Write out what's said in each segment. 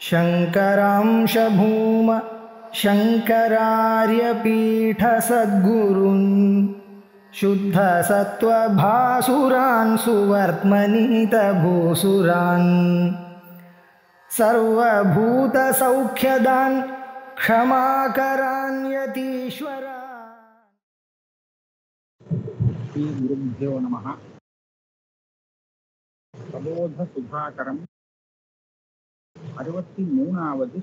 शङ्करांशभूम शङ्करार्यपीठसद्गुरुन् शुद्धसत्त्वभासुरान् सुवर्त्मनीतभूसुरान् सर्वभूतसौख्यदान् क्षमाकरान्यतीश्वरा श्रीगुरुभ्यो नमः பிரபோத அறுபத்தி மூணாவது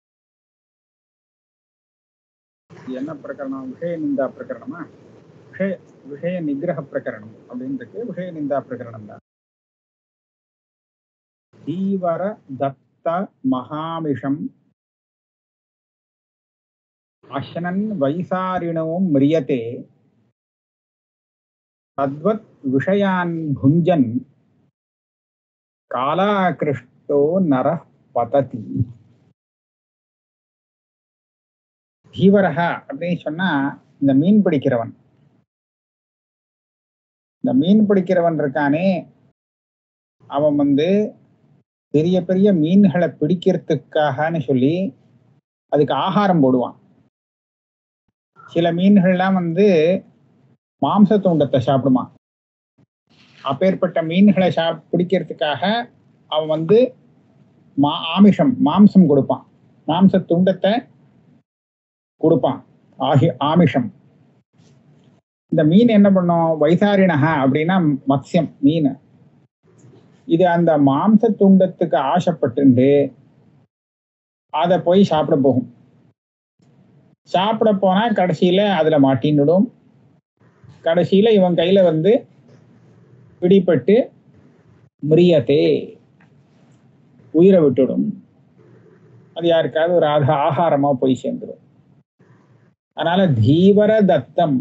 இது என்ன பிரகரணம் விஷய நிந்தா பிரகரணமா விஷய விஷய நிகிரக பிரகரணம் அப்படின்றது விஷய நிந்தா பிரகரணம் தான் தீவர தத்த மகாமிஷம் அசனன் வைசாரிணோ மிரியதே தத்வத் விஷயான் புஞ்சன் காலாகிருஷ்டோ நர பததி தீவரக அப்படின்னு சொன்னா இந்த மீன் பிடிக்கிறவன் இந்த மீன் பிடிக்கிறவன் இருக்கானே அவன் வந்து பெரிய பெரிய மீன்களை பிடிக்கிறதுக்காகன்னு சொல்லி அதுக்கு ஆகாரம் போடுவான் சில மீன்கள்லாம் வந்து மாம்ச துண்டத்தை சாப்பிடுமா அப்பேற்பட்ட மீன்களை சா பிடிக்கிறதுக்காக அவன் வந்து மா ஆமிஷம் மாம்சம் கொடுப்பான் மாம்ச துண்டத்தை கொடுப்பான் ஆகி ஆமிஷம் இந்த மீன் என்ன பண்ணும் வைசாரிணக அப்படின்னா மத்ஸ்யம் மீன் இது அந்த மாம்ச துண்டத்துக்கு ஆசைப்பட்டு அதை போய் சாப்பிட போகும் சாப்பிட போனா கடைசியில அதுல மாட்டின்னுடும் கடைசியில இவன் கையில வந்து பிடிபட்டு மிரியத்தே உயிரை விட்டுடும் அது யாருக்காவது ஒரு ஆத ஆகாரமா போய் சேர்ந்துடும் அதனால தீவர தத்தம்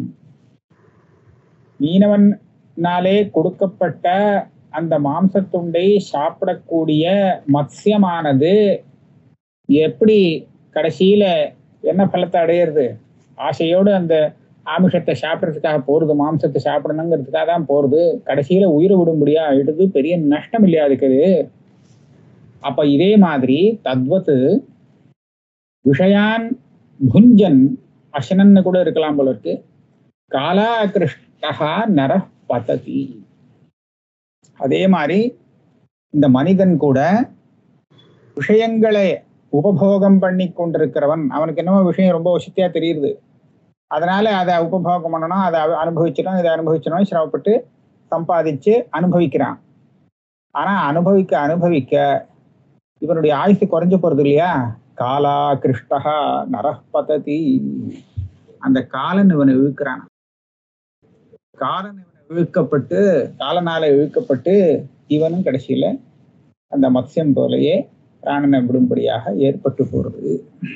மீனவனாலே கொடுக்கப்பட்ட அந்த மாம்சத்துண்டை சாப்பிடக்கூடிய மத்சியமானது எப்படி கடைசியில என்ன பலத்தை அடையிறது ஆசையோடு அந்த ஆமிஷத்தை சாப்பிட்றதுக்காக போறது மாம்சத்தை சாப்பிடணுங்கிறதுக்காக தான் போறது கடைசியில உயிரை விடும்படியா ஆயிடுது பெரிய நஷ்டம் இல்லையா இருக்குது அப்ப இதே மாதிரி தத்வத்து விஷயான் புஞ்சன் அசனன்னு கூட இருக்கலாம் போல இருக்கு காலாகிருஷ்டகா நர பததி அதே மாதிரி இந்த மனிதன் கூட விஷயங்களை உபபோகம் பண்ணி கொண்டிருக்கிறவன் அவனுக்கு என்னமோ விஷயம் ரொம்ப வசதியா தெரியுது அதனால அதை உபபோகம் பண்ணணும் அதை அனுபவிச்சிடணும் இதை அனுபவிச்சிடணும் சிரமப்பட்டு சம்பாதிச்சு அனுபவிக்கிறான் ஆனா அனுபவிக்க அனுபவிக்க இவனுடைய ஆயுசு குறைஞ்சு போறது இல்லையா காலா கிருஷ்டகா நரபததி அந்த காலன் இவனை இழுக்கிறான் காலன் இவனை இழுக்கப்பட்டு காலனால இழுக்கப்பட்டு இவனும் கடைசியில அந்த மத்ஸ்யம் போலையே பிராணனை விடும்படியாக ஏற்பட்டு போறது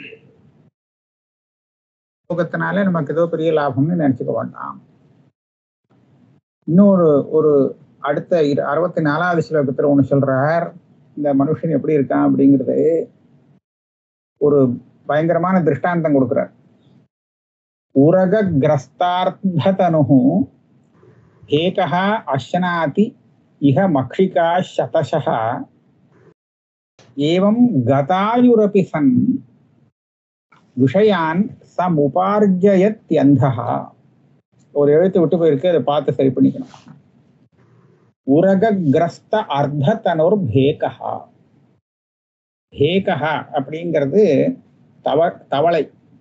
யோகத்தினால நமக்கு ஏதோ பெரிய லாபம்னு நினைச்சுக்க வேண்டாம் இன்னொரு ஒரு அடுத்த அறுபத்தி நாலாவது ஸ்லோகத்துல ஒண்ணு சொல்றார் இந்த மனுஷன் எப்படி இருக்கான் அப்படிங்கிறது ஒரு பயங்கரமான திருஷ்டாந்தம் கொடுக்கிறார் உரக கிரஸ்தார்த்தனு ஏகா அஷ்னாதி இஹ மக்ஷிகா சதசா ஏவம் கதாயுரபி சன் விஷயான் சமுபார்ஜயத்யந்தா ஒரு எழுத்து விட்டு போயிருக்கு அதை பார்த்து சரி பண்ணிக்கணும் உரகிரஸ்த அர்த்தத்தனோர் பேகா பேகா அப்படிங்கிறது தவ தவளை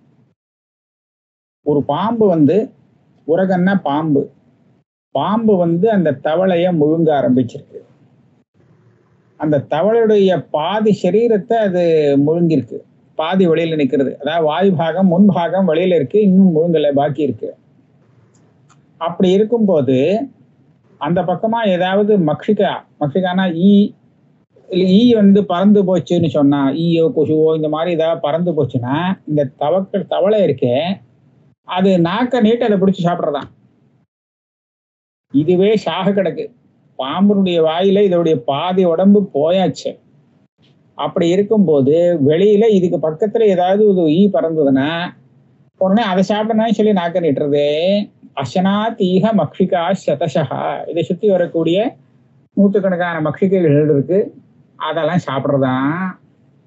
ஒரு பாம்பு வந்து உரகன்னா பாம்பு பாம்பு வந்து அந்த தவளைய முழுங்க ஆரம்பிச்சிருக்கு அந்த தவளையுடைய பாதி சரீரத்தை அது முழுங்கிருக்கு பாதி வெளியில நிக்கிறது அதாவது வாயு பாகம் முன் பாகம் வெளியில இருக்கு இன்னும் முழுங்கல பாக்கி இருக்கு அப்படி இருக்கும்போது அந்த பக்கமா ஏதாவது மக்ஷிகா மக்ஷிகானா ஈ ஈ வந்து பறந்து போச்சுன்னு சொன்னா ஈயோ கொசுவோ இந்த மாதிரி ஏதாவது பறந்து போச்சுன்னா இந்த தவக்கள் தவளை இருக்கே அது நாக்க நீட்டு அதை பிடிச்சி சாப்பிட்றதான் இதுவே சாக கிடக்கு பாம்புனுடைய வாயில இதோடைய பாதி உடம்பு போயாச்சு அப்படி இருக்கும்போது வெளியில இதுக்கு பக்கத்துல ஏதாவது ஒரு ஈ பறந்ததுன்னா உடனே அதை சாப்பிடணும்னு சொல்லி நாக்க நீட்டுறது அசனா தீக மக்ஷிகா சதசகா இதை சுத்தி வரக்கூடிய நூற்றுக்கணக்கான மக்ஷிகைகள் இருக்கு அதெல்லாம் சாப்பிட்றதான்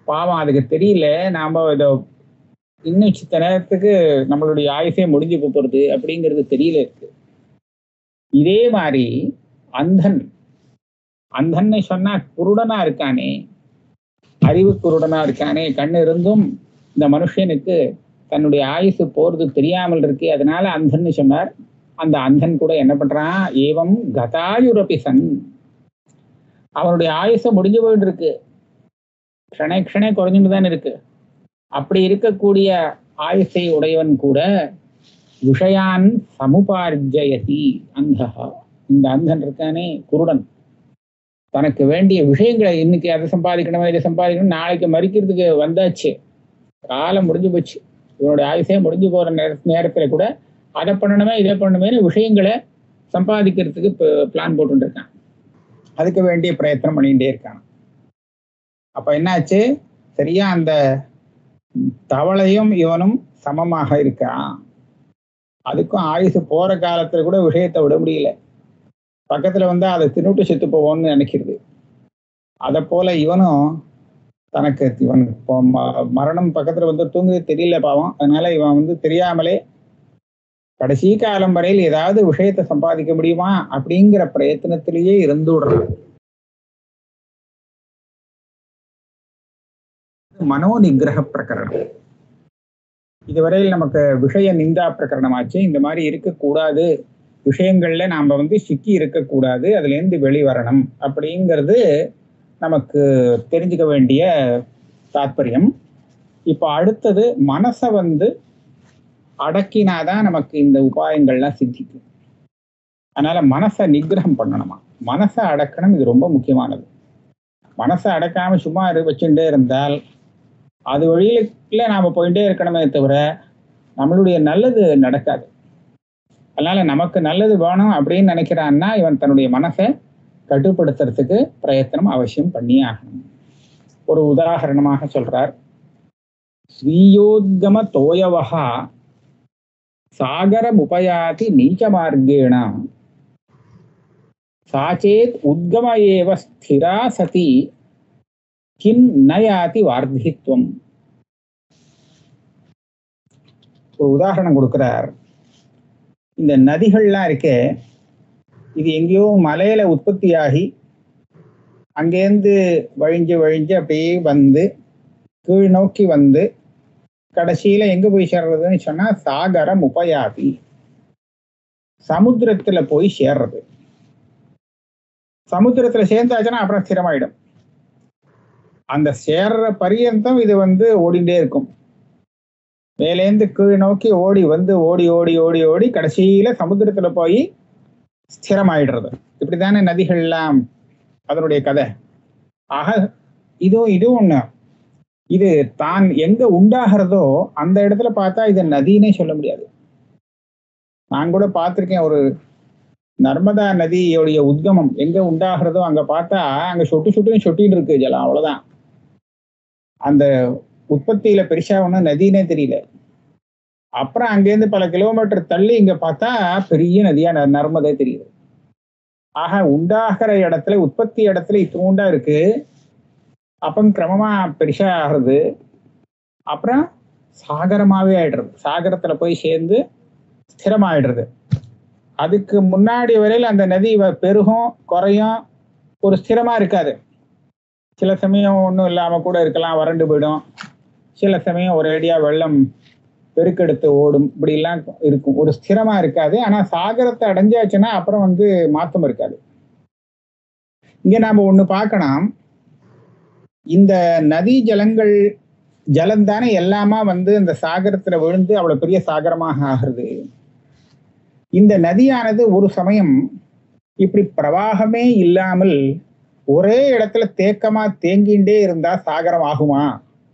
பாவம் அதுக்கு தெரியல நாம இதை இன்னும் சித்த நேரத்துக்கு நம்மளுடைய ஆயுசே முடிஞ்சு போறது அப்படிங்கிறது தெரியல இருக்கு இதே மாதிரி அந்தன் அந்தன்னு சொன்னா குருடனா இருக்கானே அறிவு குருடனா இருக்கானே கண்ணு இருந்தும் இந்த மனுஷனுக்கு தன்னுடைய ஆயுசு போறது தெரியாமல் இருக்கு அதனால அந்தன்னு சொன்னார் அந்த அந்தன் கூட என்ன பண்றான் ஏவம் கதாயுரபிசன் அவனுடைய ஆயுச முடிஞ்சு போயிட்டு இருக்கு க்ஷணே க்ஷணே குறைஞ்சுட்டு தான் இருக்கு அப்படி இருக்கக்கூடிய ஆயுசை உடையவன் கூட விஷயான் சமுபார்ஜயதி அந்தஹா இந்த அந்தன் இருக்கானே குருடன் தனக்கு வேண்டிய விஷயங்களை இன்னைக்கு அதை சம்பாதிக்கணும் இதை சம்பாதிக்கணும் நாளைக்கு மறிக்கிறதுக்கு வந்தாச்சு காலம் முடிஞ்சு போச்சு இவனுடைய ஆயுசே முடிஞ்சு போற நேர நேரத்துல கூட அதை பண்ணணுமே இதை பண்ணணுமே விஷயங்களை சம்பாதிக்கிறதுக்கு பிளான் போட்டு இருக்கான் அதுக்கு வேண்டிய பிரயத்தனம் பண்ணிகிட்டே இருக்கான் அப்ப என்னாச்சு சரியா அந்த தவளையும் இவனும் சமமாக இருக்கான் அதுக்கும் ஆயுசு போற காலத்துல கூட விஷயத்தை விட முடியல பக்கத்துல வந்து அதை தின்னுட்டு செத்து போவோம்னு நினைக்கிறது அதை போல இவனும் தனக்கு இவன் இப்போ ம- மரணம் பக்கத்துல வந்து தூங்குது தெரியல பாவம் அதனால இவன் வந்து தெரியாமலே கடைசி காலம் வரையில் ஏதாவது விஷயத்தை சம்பாதிக்க முடியுமா அப்படிங்கிற பிரயத்தனத்திலேயே இருந்து விடுறான் மனோ நிகிரக பிரகரணம் இதுவரையில் நமக்கு விஷய நிந்தா பிரகரணமாச்சு இந்த மாதிரி இருக்கக்கூடாது விஷயங்கள்ல நாம வந்து சிக்கி இருக்கக்கூடாது அதுல இருந்து வெளிவரணும் அப்படிங்கிறது நமக்கு தெரிஞ்சுக்க வேண்டிய தாத்பரியம் இப்போ அடுத்தது மனசை வந்து அடக்கினாதான் நமக்கு இந்த உபாயங்கள்லாம் சித்திக்கும் அதனால மனசை நிகிரகம் பண்ணணுமா மனசை அடக்கணும் இது ரொம்ப முக்கியமானது மனசை அடக்காம சும்மா இரு வச்சுட்டே இருந்தால் அது வழியில நாம போயிட்டே இருக்கணுமே தவிர நம்மளுடைய நல்லது நடக்காது அதனால நமக்கு நல்லது வேணும் அப்படின்னு நினைக்கிறான்னா இவன் தன்னுடைய மனசை கட்டுப்படுத்துறதுக்கு பிரயத்தனம் அவசியம் பண்ணியே ஆகணும் ஒரு உதாரணமாக சொல்றார் ஸ்வீயோத்கம தோயவகா சாகரமுபயாதி நீச்ச மார்கேண சாச்சேத் உத்கம ஏவ ஸ்திரா சதி கிம் நயாதி வார்த்தித்வம் ஒரு உதாரணம் கொடுக்கிறார் இந்த நதிகள்லாம் இருக்கே இது எங்கேயோ மலையில உற்பத்தியாகி அங்கேருந்து வழிஞ்சு வழிஞ்சு அப்படியே வந்து கீழ் நோக்கி வந்து கடைசியில எங்க போய் சேர்றதுன்னு சொன்னா சாகரம் உபயாதி சமுத்திரத்துல போய் சேர்றது சமுத்திரத்துல சேர்ந்தாச்சுன்னா அப்புறம் ஸ்திரமாயிடும் அந்த சேர்ற பரியந்தம் இது வந்து ஓடிண்டே இருக்கும் மேலேந்து கீழ் நோக்கி ஓடி வந்து ஓடி ஓடி ஓடி ஓடி கடைசியில சமுத்திரத்துல போய் ஸ்திரமாயிடுறது இப்படித்தானே நதிகள்லாம் அதனுடைய கதை ஆக இதுவும் இதுவும் ஒண்ணு இது தான் எங்க உண்டாகிறதோ அந்த இடத்துல பார்த்தா இது நதினே சொல்ல முடியாது நான் கூட பார்த்திருக்கேன் ஒரு நர்மதா நதியோடைய உத்கமம் எங்க உண்டாகிறதோ அங்க பார்த்தா அங்க சொட்டு சொட்டுன்னு சொட்டின்னு இருக்கு ஜலம் அவ்வளவுதான் அந்த உற்பத்தியில பெருசா ஒன்றும் நதினே தெரியல அப்புறம் அங்கேருந்து பல கிலோமீட்டர் தள்ளி இங்க பார்த்தா பெரிய நதியா ந- நர்மதே தெரியுது ஆக உண்டாகிற இடத்துல உற்பத்தி இடத்துல இத்தூண்டா இருக்கு அப்போ கிரமமா பெருசா ஆகுறது அப்புறம் சாகரமாவே ஆயிடுறது சாகரத்துல போய் சேர்ந்து ஸ்திரமாயிடுறது அதுக்கு முன்னாடி வரையில் அந்த நதி வ- பெருகும் குறையும் ஒரு ஸ்திரமா இருக்காது சில சமயம் ஒன்றும் இல்லாம கூட இருக்கலாம் வறண்டு போயிடும் சில சமயம் ஒரேடியா வெள்ளம் பெருக்கெடுத்து ஓடும் இப்படிலாம் இருக்கும் ஒரு ஸ்திரமா இருக்காது ஆனா சாகரத்தை அடைஞ்சாச்சுன்னா அப்புறம் வந்து மாற்றம் இருக்காது இங்க நாம ஒண்ணு பார்க்கணும் இந்த நதி ஜலங்கள் ஜலம் தானே எல்லாமா வந்து இந்த சாகரத்துல விழுந்து அவ்வளவு பெரிய சாகரமாக ஆகிறது இந்த நதியானது ஒரு சமயம் இப்படி பிரவாகமே இல்லாமல் ஒரே இடத்துல தேக்கமா தேங்கிண்டே இருந்தா சாகரம் ஆகுமா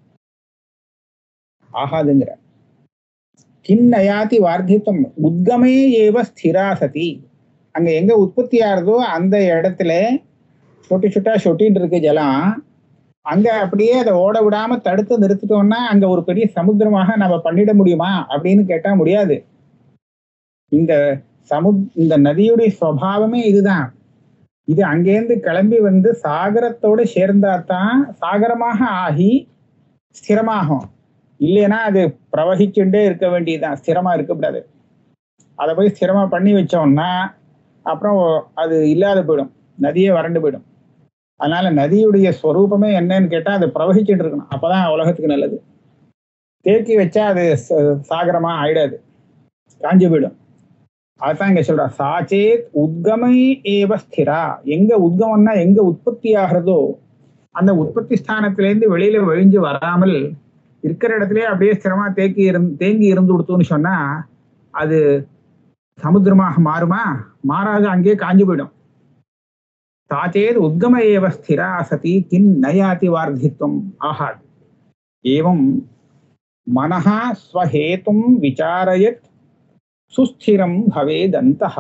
ஆகாதுங்கிற கிண்ணயாதி வார்த்தித்வம் உத்கமே ஏவ ஸ்திரா சதி அங்க எங்க உற்பத்தி ஆகுதோ அந்த இடத்துல சொட்டு சொட்டா சொட்டின்னு இருக்கு ஜலம் அங்க அப்படியே அதை ஓட விடாம தடுத்து நிறுத்திட்டோம்னா அங்க ஒரு பெரிய சமுத்திரமாக நம்ம பண்ணிட முடியுமா அப்படின்னு கேட்டா முடியாது இந்த சமு இந்த நதியுடைய சுவாவமே இதுதான் இது அங்கேருந்து கிளம்பி வந்து சாகரத்தோட சேர்ந்தா தான் சாகரமாக ஆகி ஸ்திரமாகும் இல்லைன்னா அது பிரவகிச்சுட்டே இருக்க வேண்டியதுதான் ஸ்திரமா இருக்கக்கூடாது அதை போய் ஸ்திரமா பண்ணி வச்சோம்னா அப்புறம் அது இல்லாத போயிடும் நதியே வறண்டு போயிடும் அதனால நதியுடைய ஸ்வரூபமே என்னன்னு கேட்டா அது பிரவகிச்சுட்டு இருக்கணும் அப்பதான் உலகத்துக்கு நல்லது தேக்கி வச்சா அது ச- சாகரமா ஆயிடாது காஞ்சி போயிடும் அதுதான் இங்க சொல்றா சாச்சேத் உத்கமை ஏவ ஸ்திரா எங்க உத்கமம்னா எங்க உற்பத்தி ஆகிறதோ அந்த உற்பத்தி ஸ்தானத்திலேருந்து வெளியில வழிஞ்சு வராமல் இருக்கிற இடத்துலயே அப்படியே ஸ்திரமா தேக்கி இருந்து தேங்கி இருந்து கொடுத்தோம்னு சொன்னா அது சமுத்திரமாக மாறுமா மாறாது அங்கேயே காஞ்சு போயிடும் சாச்சேத் உத்கம ஏவ ஸ்திரா சதி கிம் நயாதி வார்த்தித்வம் ஆகாது ஏவம் மனஹா ஸ்வஹேதும் விசாரயத் சுஸ்திரம் பவேதந்தः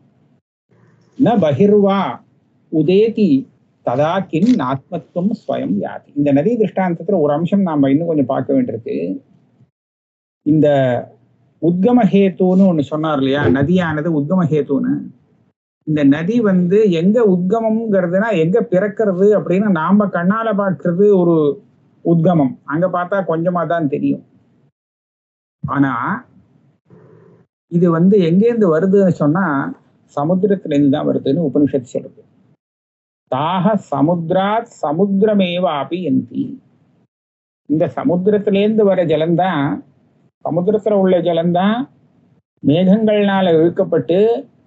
ந பகிர்வா உதேதி ததா கிம் நாத்மத்துவம் ஸ்வயம் யாதி இந்த நதி திருஷ்டாந்தத்துல ஒரு அம்சம் நாம இன்னும் கொஞ்சம் பார்க்க வேண்டியிருக்கு இந்த உத்கம ஹேத்துன்னு ஒண்ணு சொன்னார் இல்லையா நதியானது உத்கம ஹேத்துன்னு இந்த நதி வந்து எங்க உத்கமம்ங்கிறதுனா எங்க பிறக்கிறது அப்படின்னு நாம கண்ணால பார்க்கிறது ஒரு உத்கமம் அங்க பார்த்தா கொஞ்சமா தான் தெரியும் ஆனா இது வந்து எங்கேருந்து வருதுன்னு சொன்னா சமுத்திரத்துல இருந்து தான் வருதுன்னு உபனிஷத்து சொல்றது தாக சமுத்ராத் சமுத்திரமேவாபி எந்தி இந்த சமுத்திரத்திலேருந்து வர ஜலம்தான் சமுத்திரத்துல உள்ள ஜலம்தான் மேகங்கள்னால இழுக்கப்பட்டு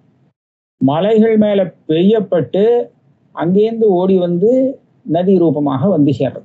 மலைகள் மேல பெய்யப்பட்டு அங்கேருந்து ஓடி வந்து நதி ரூபமாக வந்து சேர்றது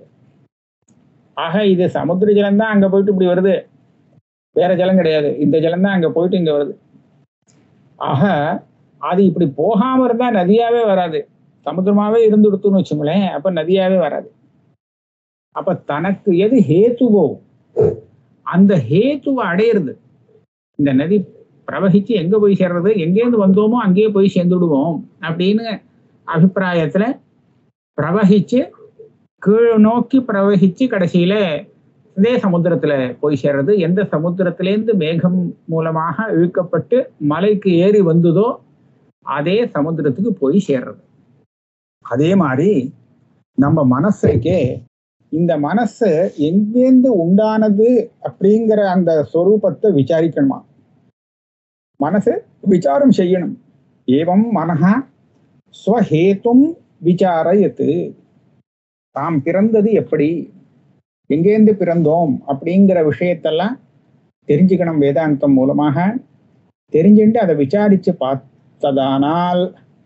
ஆக இது சமுத்திர ஜலம் தான் அங்க போயிட்டு இப்படி வருது வேற ஜலம் கிடையாது இந்த ஜலம் தான் அங்க போயிட்டு இங்க வருது ஆக அது இப்படி போகாம இருந்தா நதியாவே வராது சமுத்திரமாவே இருந்து கொடுத்துன்னு வச்சுங்களேன் அப்ப நதியாவே வராது அப்ப தனக்கு எது ஹேத்துவோ அந்த ஹேத்துவை அடையிறது இந்த நதி பிரவகிச்சு எங்க போய் சேர்றது எங்கேருந்து வந்தோமோ அங்கேயே போய் சேர்ந்துடுவோம் அப்படின்னு அபிப்பிராயத்துல பிரவகிச்சு கீழ் நோக்கி பிரவகிச்சு கடைசியில இதே சமுத்திரத்துல போய் சேர்றது எந்த சமுத்திரத்திலேருந்து மேகம் மூலமாக இழுக்கப்பட்டு மலைக்கு ஏறி வந்ததோ அதே சமுத்திரத்துக்கு போய் சேர்றது அதே மாதிரி நம்ம மனசு இருக்கே இந்த மனசு எங்கேருந்து உண்டானது அப்படிங்கிற அந்த சொரூபத்தை விசாரிக்கணுமா மனசு விசாரம் செய்யணும் ஏவம் மனஹா ஸ்வஹேத்தும் விசாரயத்து தாம் பிறந்தது எப்படி எங்கேருந்து பிறந்தோம் அப்படிங்கிற விஷயத்தெல்லாம் தெரிஞ்சுக்கணும் வேதாந்தம் மூலமாக தெரிஞ்சுட்டு அதை விசாரிச்சு பார்த்ததானால்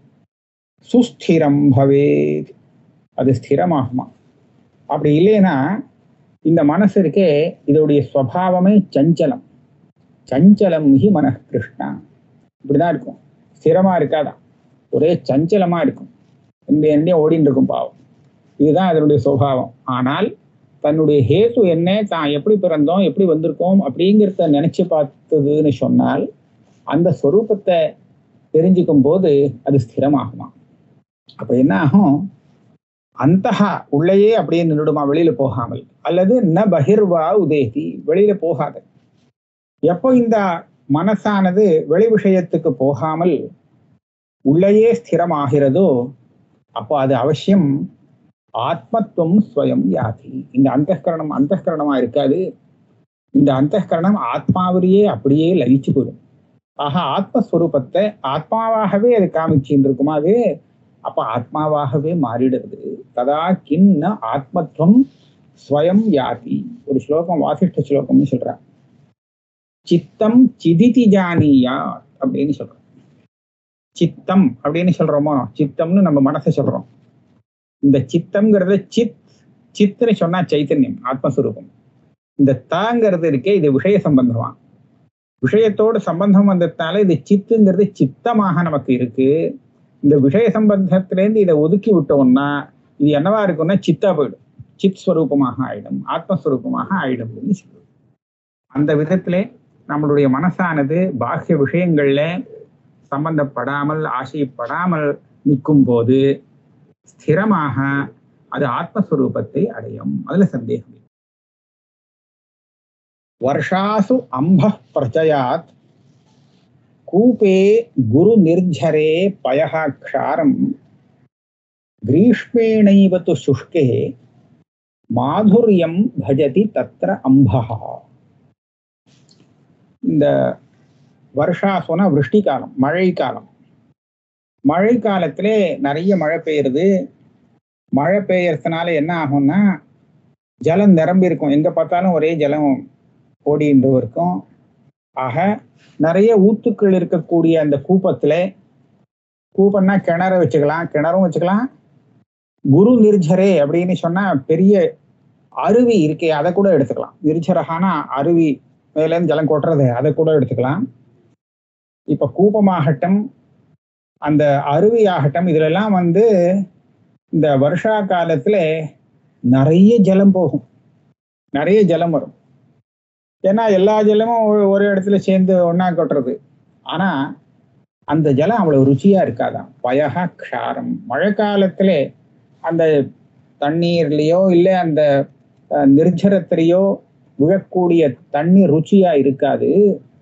சுஸ்திரம் பவேத் அது ஸ்திரமாகுமா அப்படி இல்லைன்னா இந்த மனசு இருக்கே இதோடைய ஸ்வபாவமே சஞ்சலம் சஞ்சலம் ஹி மன கிருஷ்ணா இப்படிதான் இருக்கும் ஸ்திரமா இருக்காதான் ஒரே சஞ்சலமா இருக்கும் எந்த எண்ணையும் ஓடின்னு இருக்கும் பாவம் இதுதான் அதனுடைய சுபாவம் ஆனால் தன்னுடைய ஹேத்து என்ன தான் எப்படி பிறந்தோம் எப்படி வந்திருக்கோம் அப்படிங்கிறத நினைச்சு பார்த்ததுன்னு சொன்னால் அந்த ஸ்வரூபத்தை தெரிஞ்சுக்கும் போது அது ஸ்திரமாகுமா அப்ப என்ன ஆகும் அந்தஹா உள்ளேயே அப்படியே நின்றுடுமா வெளியில போகாமல் அல்லது ந பகிர்வா உதேதி வெளியில போகாது எப்போ இந்த மனசானது வெளி விஷயத்துக்கு போகாமல் உள்ளேயே ஸ்திரமாகிறதோ அப்போ அது அவசியம் ஆத்மத்துவம் ஸ்வயம் யாதி இந்த அந்தகரணம் அந்தகரணமா இருக்காது இந்த அந்தகரணம் ஆத்மாவிலேயே அப்படியே லயிச்சு போயிடும் ஆக ஆத்மஸ்வரூபத்தை ஆத்மாவாகவே அது காமிச்சுட்டு இருக்குமா அது அப்ப ஆத்மாவாகவே மாறிடுறது ததா கிண்ண ஆத்மத்துவம் ஸ்வயம் யாதி ஒரு ஸ்லோகம் வாசிஷ்ட ஸ்லோகம்னு சொல்றார் சித்தம் சிதிதி ஜானியா அப்படின்னு சொல்றோம் சித்தம் அப்படின்னு சொல்றோமோ சித்தம்னு நம்ம மனசை சொல்றோம் இந்த சித்தம்ங்கிறத சித் சித்னு சொன்னா சைத்தன்யம் ஆத்மஸ்வரூபம் இந்த தாங்கிறது இருக்கே இது விஷய சம்பந்தமா விஷயத்தோடு சம்பந்தம் வந்ததுனால இது சித்துங்கிறது சித்தமாக நமக்கு இருக்கு இந்த விஷய சம்பந்தத்திலேருந்து இதை ஒதுக்கி விட்டோம்னா இது என்னவா இருக்கும்னா சித்தா போயிடும் சித் ஸ்வரூபமாக ஆயிடும் ஆத்மஸ்வரூபமாக ஆயிடும் அப்படின்னு சொல்லுவோம் அந்த விதத்திலே நம்மளுடைய மனசானது பாக்கிய விஷயங்கள்ல சம்பந்தப்படாமல் ஆசைப்படாமல் நிற்கும் போது ஸ்திரமாக அது ஆத்மஸ்வரூபத்தை அடையும் அதுல சந்தேகம் இல்லை. வருஷாசு அம்ப பிரச்சயாத் கூபே குரு நிர்ஜரே பயः க்ஷாரம் கிரீஷ்மேணைவ து சுஷ்கே மாதுரியம் பஜதி தத்ர அம்பஹா இந்த வருஷா சொன்னா விருஷ்டி காலம் மழை காலம் மழை காலத்திலே நிறைய மழை பெய்யுறது மழை பெய்யறதுனால என்ன ஆகும்னா ஜலம் நிரம்பி இருக்கும் எங்க பார்த்தாலும் ஒரே ஜலம் ஓடிட்டு இருக்கும் ஆக நிறைய ஊத்துக்கள் இருக்கக்கூடிய அந்த கூப்பத்துல கூப்பம்னா கிணற வச்சுக்கலாம் கிணறும் வச்சுக்கலாம் குரு நிர்ஜரே அப்படின்னு சொன்னா பெரிய அருவி இருக்கே அதை கூட எடுத்துக்கலாம் நிர்ஜரகானா அருவி மேல இருந்து ஜலம் கொட்டுறது அதை கூட எடுத்துக்கலாம் இப்ப கூப்பமாகட்டும் அந்த அருவி ஆகட்டும் இதுல எல்லாம் வந்து இந்த வருஷா காலத்துல நிறைய ஜலம் போகும் நிறைய ஜலம் வரும் ஏன்னா எல்லா ஜலமும் ஒரு- ஒரு இடத்துல சேர்ந்து ஒண்ணா கொட்டுறது ஆனா அந்த ஜலம் அவ்வளவு ருச்சியா இருக்காதாம் பயக க்ஷாரம் மழை காலத்திலே அந்த தண்ணீர்லயோ இல்லை அந்த அஹ், நிர்ஜரத்திலேயோ விழக்கூடிய தண்ணீர் ருச்சியா இருக்காது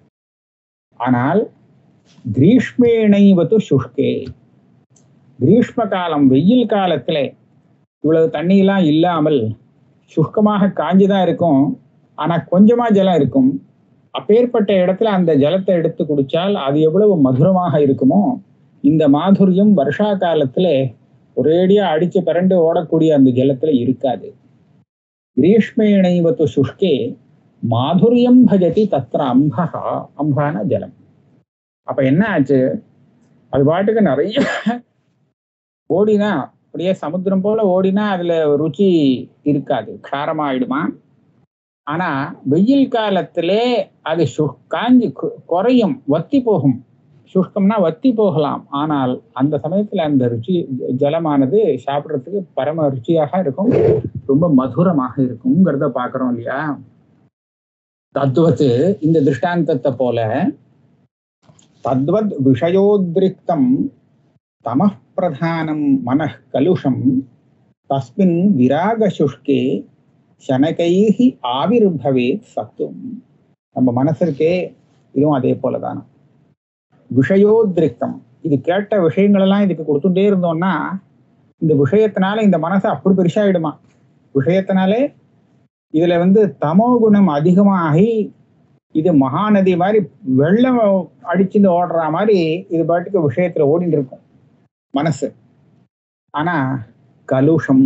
ஆனால் கிரீஷ்மேணைவது சுஷ்கே கிரீஷ்ம காலம் வெயில் காலத்திலே இவ்வளவு தண்ணியெல்லாம் இல்லாமல் சுஷ்கமாக காஞ்சிதான் இருக்கும் ஆனா கொஞ்சமா ஜலம் இருக்கும் அப்பேற்பட்ட இடத்துல அந்த ஜலத்தை எடுத்து குடிச்சால் அது எவ்வளவு மதுரமாக இருக்குமோ இந்த மாதுரியம் வருஷா காலத்துல ஒரேடியா அடிச்சு பிறண்டு ஓடக்கூடிய அந்த ஜலத்துல இருக்காது கிரீஷ்மேணைவத்து சுஷ்கே மாதுரியம் பஜதி தத்ர அம்பகா அம்பான ஜலம் அப்ப என்ன ஆச்சு அது பாட்டுக்கு நிறைய ஓடினா அப்படியே சமுத்திரம் போல ஓடினா அதுல ருச்சி இருக்காது காரமாயிடுமா ஆனா வெயில் காலத்திலே அது சு- காஞ்சி கு- குறையும் வத்தி போகும் சுஷ்கம்னா வத்தி போகலாம் ஆனால் அந்த சமயத்துல அந்த ருச்சி ஜலமானது சாப்பிடுறதுக்கு பரம ருச்சியாக இருக்கும் ரொம்ப மதுரமாக இருக்குங்கிறத பாக்குறோம் இல்லையா தத்துவத்து இந்த திருஷ்டாந்தத்தை போல தத்வத் விஷயோத்ரிக்தம் தமः பிரதானம் மனः கலுஷம் தஸ்மின் விராக சுஷ்கே சனகைஹி ஆவிர்பவேத் சத்துவம் நம்ம மனசு இருக்கே இதுவும் அதே போலதான் விஷயோத்ரிக்தம் இது கேட்ட விஷயங்கள் எல்லாம் இதுக்கு கொடுத்துட்டே இருந்தோம்னா இந்த விஷயத்தினால இந்த மனசு அப்படி பெருசாயிடுமா விஷயத்தினாலே இதுல வந்து தமோ குணம் அதிகமாகி இது மகாநதி மாதிரி வெள்ளம் அடிச்சுட்டு ஓடுற மாதிரி இது பாட்டுக்கு விஷயத்துல ஓடிட்டு இருக்கும் மனசு ஆனா கலுஷம்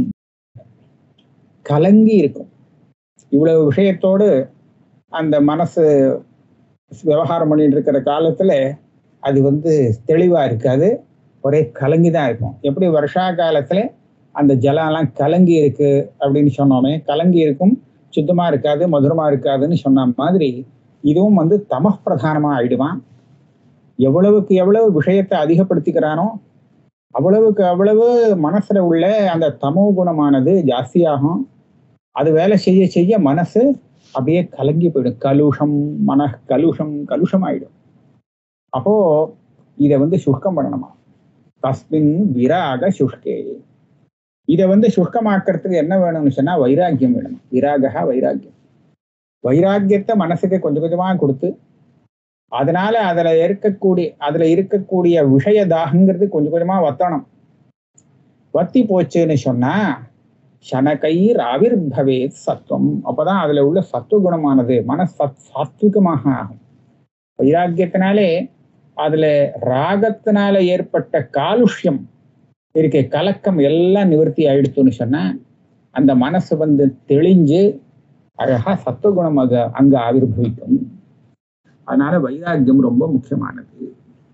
கலங்கி இருக்கும் இவ்வளவு விஷயத்தோடு அந்த மனசு விவகாரம் பண்ணிட்டு இருக்கிற காலத்துல அது வந்து தெளிவா இருக்காது ஒரே கலங்கி தான் இருக்கும் எப்படி வருஷா காலத்துல அந்த ஜலம் எல்லாம் கலங்கி இருக்கு அப்படின்னு சொன்னோமே கலங்கி இருக்கும் சுத்தமா இருக்காது மதுரமா இருக்காதுன்னு சொன்ன மாதிரி இதுவும் வந்து தம பிரதானமா ஆயிடுவான் எவ்வளவுக்கு எவ்வளவு விஷயத்தை அதிகப்படுத்திக்கிறானோ அவ்வளவுக்கு அவ்வளவு மனசுல உள்ள அந்த தமோ குணமானது ஜாஸ்தியாகும் அது வேலை செய்ய செய்ய மனசு அப்படியே கலங்கி போயிடும் கலுஷம் மன கலுஷம் கலுஷம் ஆயிடும் அப்போ இதை வந்து சுஷ்கம் பண்ணணுமா தஸ்மின் விராக சுஷ்கே இதை வந்து சுஷ்கமாக்கிறதுக்கு என்ன வேணும்னு சொன்னா வைராக்கியம் வேணும் விராகா வைராக்கியம் வைராக்கியத்தை மனசுக்கு கொஞ்சம் கொஞ்சமா கொடுத்து அதனால அதுல இருக்கக்கூடிய அதுல இருக்கக்கூடிய விஷய தாகங்கிறது கொஞ்சம் கொஞ்சமா வத்தணும் வத்தி போச்சுன்னு சொன்னா சனகை ராவிர்பவே சத்துவம் அப்பதான் அதுல உள்ள சத்துவ குணமானது மன சத் சாத்விகமாக ஆகும் வைராக்கியத்தினாலே அதுல ராகத்தினால ஏற்பட்ட காலுஷ்யம் இருக்க கலக்கம் எல்லாம் நிவர்த்தி ஆயிடுத்துன்னு சொன்னா அந்த மனசு வந்து தெளிஞ்சு அழகா சத்துவகுணம் அங்க அங்க ஆவிர்வவிக்கும் அதனால வைராக்கியம் ரொம்ப முக்கியமானது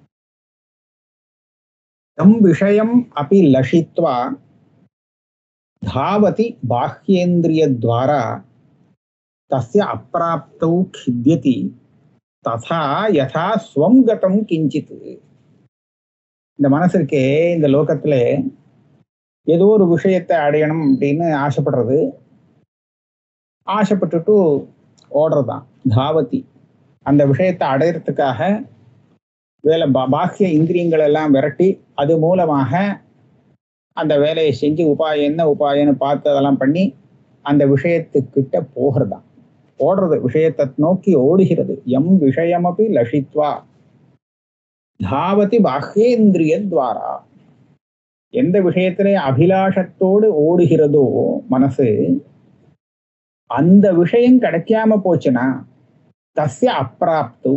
தம் விஷயம் அப்படி லஷித்வா தாவதி பாஹ்யேந்திரியத்வாரா தஸ்ய அப்பிராப்தௌ கித்யதி ததா யதா ஸ்வம் கதம் கிஞ்சித் இந்த மனசு இருக்கே இந்த லோகத்துல ஏதோ ஒரு விஷயத்தை அடையணும் அப்படின்னு ஆசைப்படுறது ஆசைப்பட்டுட்டு ஓடுறதுதான் தாவதி அந்த விஷயத்தை அடையறதுக்காக வேலை பா- பாக்கிய இந்திரியங்கள் எல்லாம் விரட்டி அது மூலமாக அந்த வேலையை செஞ்சு உபாயம் என்ன உபாயம்னு பார்த்து அதெல்லாம் பண்ணி அந்த விஷயத்துக்கிட்ட போகிறதாம் ஓடுறது விஷயத்தை நோக்கி ஓடுகிறது எம் விஷயமபி லஷித்வா தாவதி பாஹ்யேந்திரிய துவாரா எந்த விஷயத்திலே அபிலாஷத்தோடு ஓடுகிறதோ மனசு அந்த விஷயம் கிடைக்காம போச்சுன்னா தஸ்ய அப்பிராப்து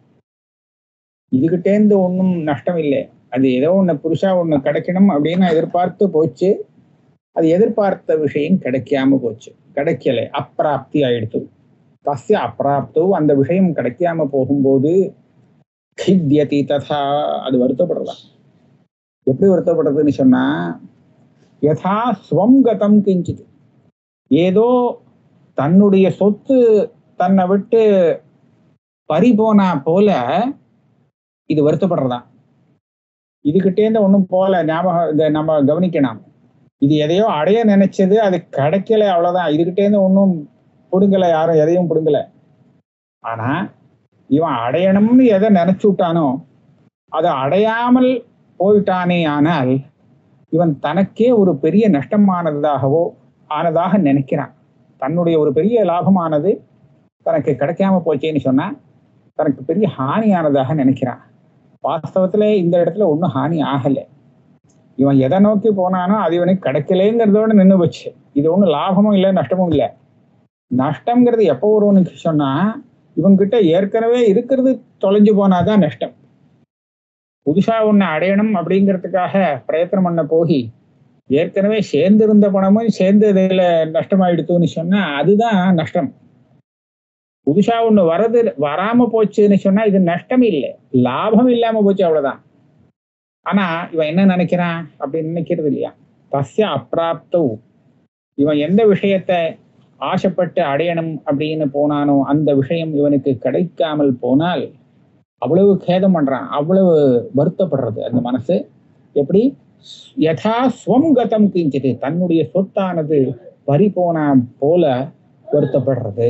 இதுகிட்டேந்து ஒன்றும் நஷ்டம் இல்லை அது ஏதோ ஒன்று புருஷா ஒன்று கிடைக்கணும் அப்படின்னு எதிர்பார்த்து போச்சு அது எதிர்பார்த்த விஷயம் கிடைக்காம போச்சு கிடைக்கல அப்பிராப்தி ஆயிடுத்து தஸ்ய அப்பிராப்து அந்த விஷயம் கிடைக்காம போகும்போது கித்யதி ததா அது வருத்தப்படுறதா எப்படி வருத்தப்படுறதுன்னு சொன்னா யதா ஸ்வம் கதம் கிஞ்சித் ஏதோ தன்னுடைய சொத்து தன்னை விட்டு பறி போனா போல இது வருத்தப்படுறதா இதுகிட்டேருந்து ஒன்றும் போல ஞாபகம் இதை நம்ம கவனிக்கணும் இது எதையோ அடைய நினைச்சது அது கிடைக்கல அவ்வளவுதான் இதுகிட்டேருந்து ஒன்றும் பிடுங்கல யாரும் எதையும் பிடுங்கல ஆனா இவன் அடையணும்னு எதை நினைச்சு விட்டானோ அதை அடையாமல் போயிட்டானே ஆனால் இவன் தனக்கே ஒரு பெரிய நஷ்டமானதாகவோ ஆனதாக நினைக்கிறான் தன்னுடைய ஒரு பெரிய லாபமானது தனக்கு கிடைக்காம போச்சேன்னு சொன்னா தனக்கு பெரிய ஹானியானதாக நினைக்கிறான் வாஸ்தவத்துல இந்த இடத்துல ஒன்றும் ஹானி ஆகல இவன் எதை நோக்கி போனானோ அது இவனுக்கு கிடைக்கலேங்கிறதோட நின்று போச்சு இது ஒன்றும் லாபமும் இல்லை நஷ்டமும் இல்லை நஷ்டம்ங்கிறது எப்போ வரும்னு சொன்னா இவங்கிட்ட ஏற்கனவே இருக்கிறது தொலைஞ்சு போனாதான் நஷ்டம் புதுசா ஒண்ணு அடையணும் அப்படிங்கிறதுக்காக பிரயத்தனம் பண்ண போகி ஏற்கனவே சேர்ந்திருந்த பணமும் சேர்ந்து இதுல நஷ்டமாயிடுத்துன்னு சொன்னா அதுதான் நஷ்டம் புதுசா ஒண்ணு வரது வராம போச்சுன்னு சொன்னா இது நஷ்டம் இல்லை லாபம் இல்லாம போச்சு அவ்வளவுதான் ஆனா இவன் என்ன நினைக்கிறான் அப்படின்னு நினைக்கிறது இல்லையா தஸ்ய அப்பிராப்தவு இவன் எந்த விஷயத்தை ஆசைப்பட்டு அடையணும் அப்படின்னு போனானோ அந்த விஷயம் இவனுக்கு கிடைக்காமல் போனால் அவ்வளவு கேதம் பண்றான் அவ்வளவு வருத்தப்படுறது அந்த மனசு எப்படி யதா ஸ்வம் கதம் கிஞ்சிது தன்னுடைய சொத்தானது பறி போனா போல வருத்தப்படுறது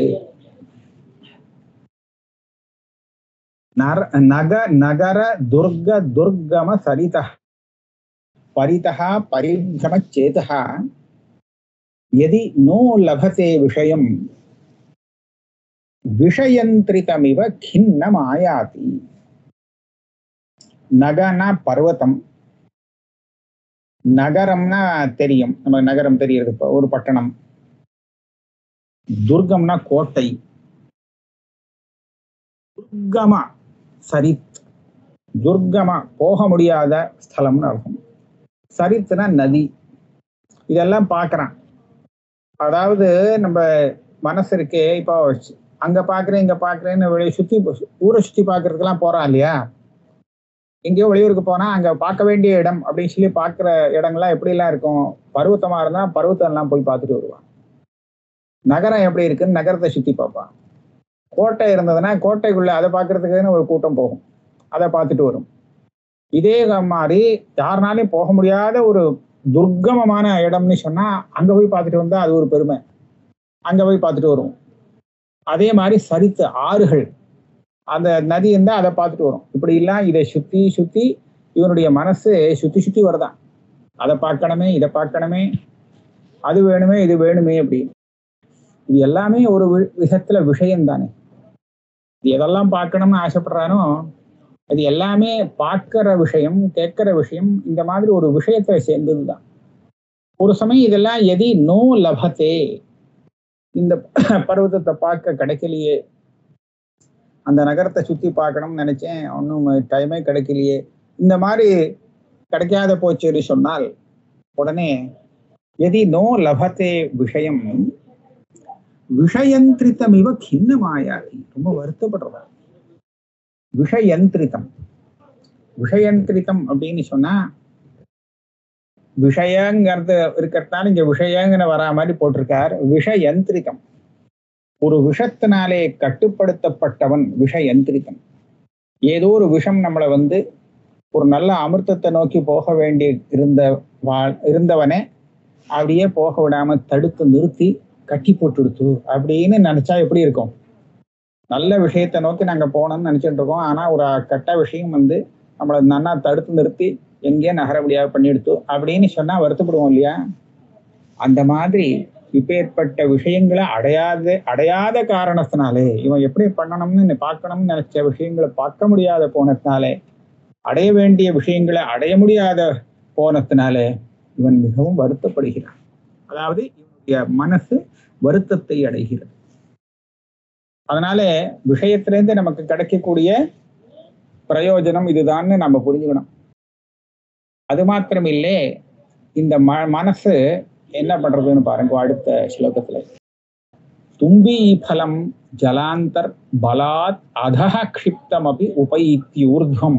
நர நக நகர துர்க துர்கம சரித பரிதா பரிகம சேதா यदि नो लभते विषयं விஷயந்திரிதமிவ கிண்ணம் ஆயாதி நகனா பர்வதம் நகரம்னா தெரியும் நம்ம நகரம் தெரியுது இப்போ ஒரு பட்டணம் துர்கம்னா கோட்டை துர்கமா சரித் துர்கமா போக முடியாத ஸ்தலம்னு அர்த்தம் சரித்துனா நதி இதெல்லாம் பார்க்கறான் அதாவது நம்ம மனசு இருக்கே இப்போ அங்க பாக்குறேன் இங்க பாக்குறேன்னு வெளியே சுத்தி ஊரை சுத்தி பாக்குறதுக்கெல்லாம் போறான் இல்லையா எங்கேயோ வெளியூருக்கு போனா அங்க பார்க்க வேண்டிய இடம் அப்படின்னு சொல்லி பாக்குற இடங்கள்லாம் எப்படி எல்லாம் இருக்கும் பருவத்தமா இருந்தா பருவத்தம் எல்லாம் போய் பார்த்துட்டு வருவான் நகரம் எப்படி இருக்குன்னு நகரத்தை சுத்தி பார்ப்பான் கோட்டை இருந்ததுன்னா கோட்டைக்குள்ள அதை பார்க்கறதுக்குன்னு ஒரு கூட்டம் போகும் அதை பார்த்துட்டு வரும் இதே மாதிரி யாருனாலையும் போக முடியாத ஒரு துர்கமமான இடம்னு சொன்னா அங்க போய் பார்த்துட்டு வந்தா அது ஒரு பெருமை அங்க போய் பார்த்துட்டு வரும் அதே மாதிரி சரித்து ஆறுகள் அந்த நதி இருந்தா அதை பார்த்துட்டு வரும் இப்படி எல்லாம் இதை சுத்தி சுத்தி இவனுடைய மனசு சுத்தி சுத்தி வருதான் அதை பார்க்கணுமே இதை பார்க்கணுமே அது வேணுமே இது வேணுமே அப்படின்னு இது எல்லாமே ஒரு வி- விதத்துல விஷயம் தானே இது எதெல்லாம் பார்க்கணும்னு ஆசைப்படுறானோ அது எல்லாமே பார்க்கிற விஷயம் கேட்கிற விஷயம் இந்த மாதிரி ஒரு விஷயத்தை சேர்ந்ததுதான் ஒரு சமயம் இதெல்லாம் எதி நோ லபத்தே இந்த பர்வதத்தை பார்க்க கிடைக்கலையே அந்த நகரத்தை சுத்தி பார்க்கணும்னு நினைச்சேன் ஒன்றும் டைமே கிடைக்கலையே இந்த மாதிரி கிடைக்காத போச்சுன்னு சொன்னால் உடனே எதி நோ லபத்தே விஷயம் விஷயந்திரித்தமிவ கிண்ணமாயாதி ரொம்ப வருத்தப்படுறதா விஷயந்திரிதம் விஷயந்திரிதம் அப்படின்னு சொன்னா விஷயங்கிறது இருக்கிறதுனால இங்க விஷயங்கிற வரா மாதிரி போட்டிருக்கார் விஷயந்திரிதம் ஒரு விஷத்தினாலே கட்டுப்படுத்தப்பட்டவன் விஷயந்திரிதம் ஏதோ ஒரு விஷம் நம்மளை வந்து ஒரு நல்ல அமிர்தத்தை நோக்கி போக வேண்டி இருந்த வாழ் இருந்தவனே அப்படியே போக விடாம தடுத்து நிறுத்தி கட்டி போட்டுடுத்து அப்படின்னு நினைச்சா எப்படி இருக்கும் நல்ல விஷயத்தை நோக்கி நாங்க போனோம்னு நினைச்சிட்டு இருக்கோம் ஆனா ஒரு கெட்ட விஷயம் வந்து நம்மளை நன்னா தடுத்து நிறுத்தி எங்கேயே நகர முடியாது பண்ணிடுத்து அப்படின்னு சொன்னா வருத்தப்படுவோம் இல்லையா அந்த மாதிரி இப்பேற்பட்ட விஷயங்களை அடையாத அடையாத காரணத்தினாலே இவன் எப்படி பண்ணணும்னு பார்க்கணும்னு நினைச்ச விஷயங்களை பார்க்க முடியாத போனதுனாலே அடைய வேண்டிய விஷயங்களை அடைய முடியாத போனதுனாலே இவன் மிகவும் வருத்தப்படுகிறான் அதாவது இவனுடைய மனசு வருத்தத்தை அடைகிறது அதனால விஷயத்திலேருந்து நமக்கு கிடைக்கக்கூடிய பிரயோஜனம் இதுதான்னு நம்ம புரிஞ்சுக்கணும் அது மாத்திரம் இல்லை இந்த ம மனசு என்ன பண்றதுன்னு பாருங்க அடுத்த ஸ்லோகத்துல தும்பி பலம் ஜலாந்தர் பலாத் அதஹ க்ஷிப்தமபி உபைத்தியூர்ಧ್வம்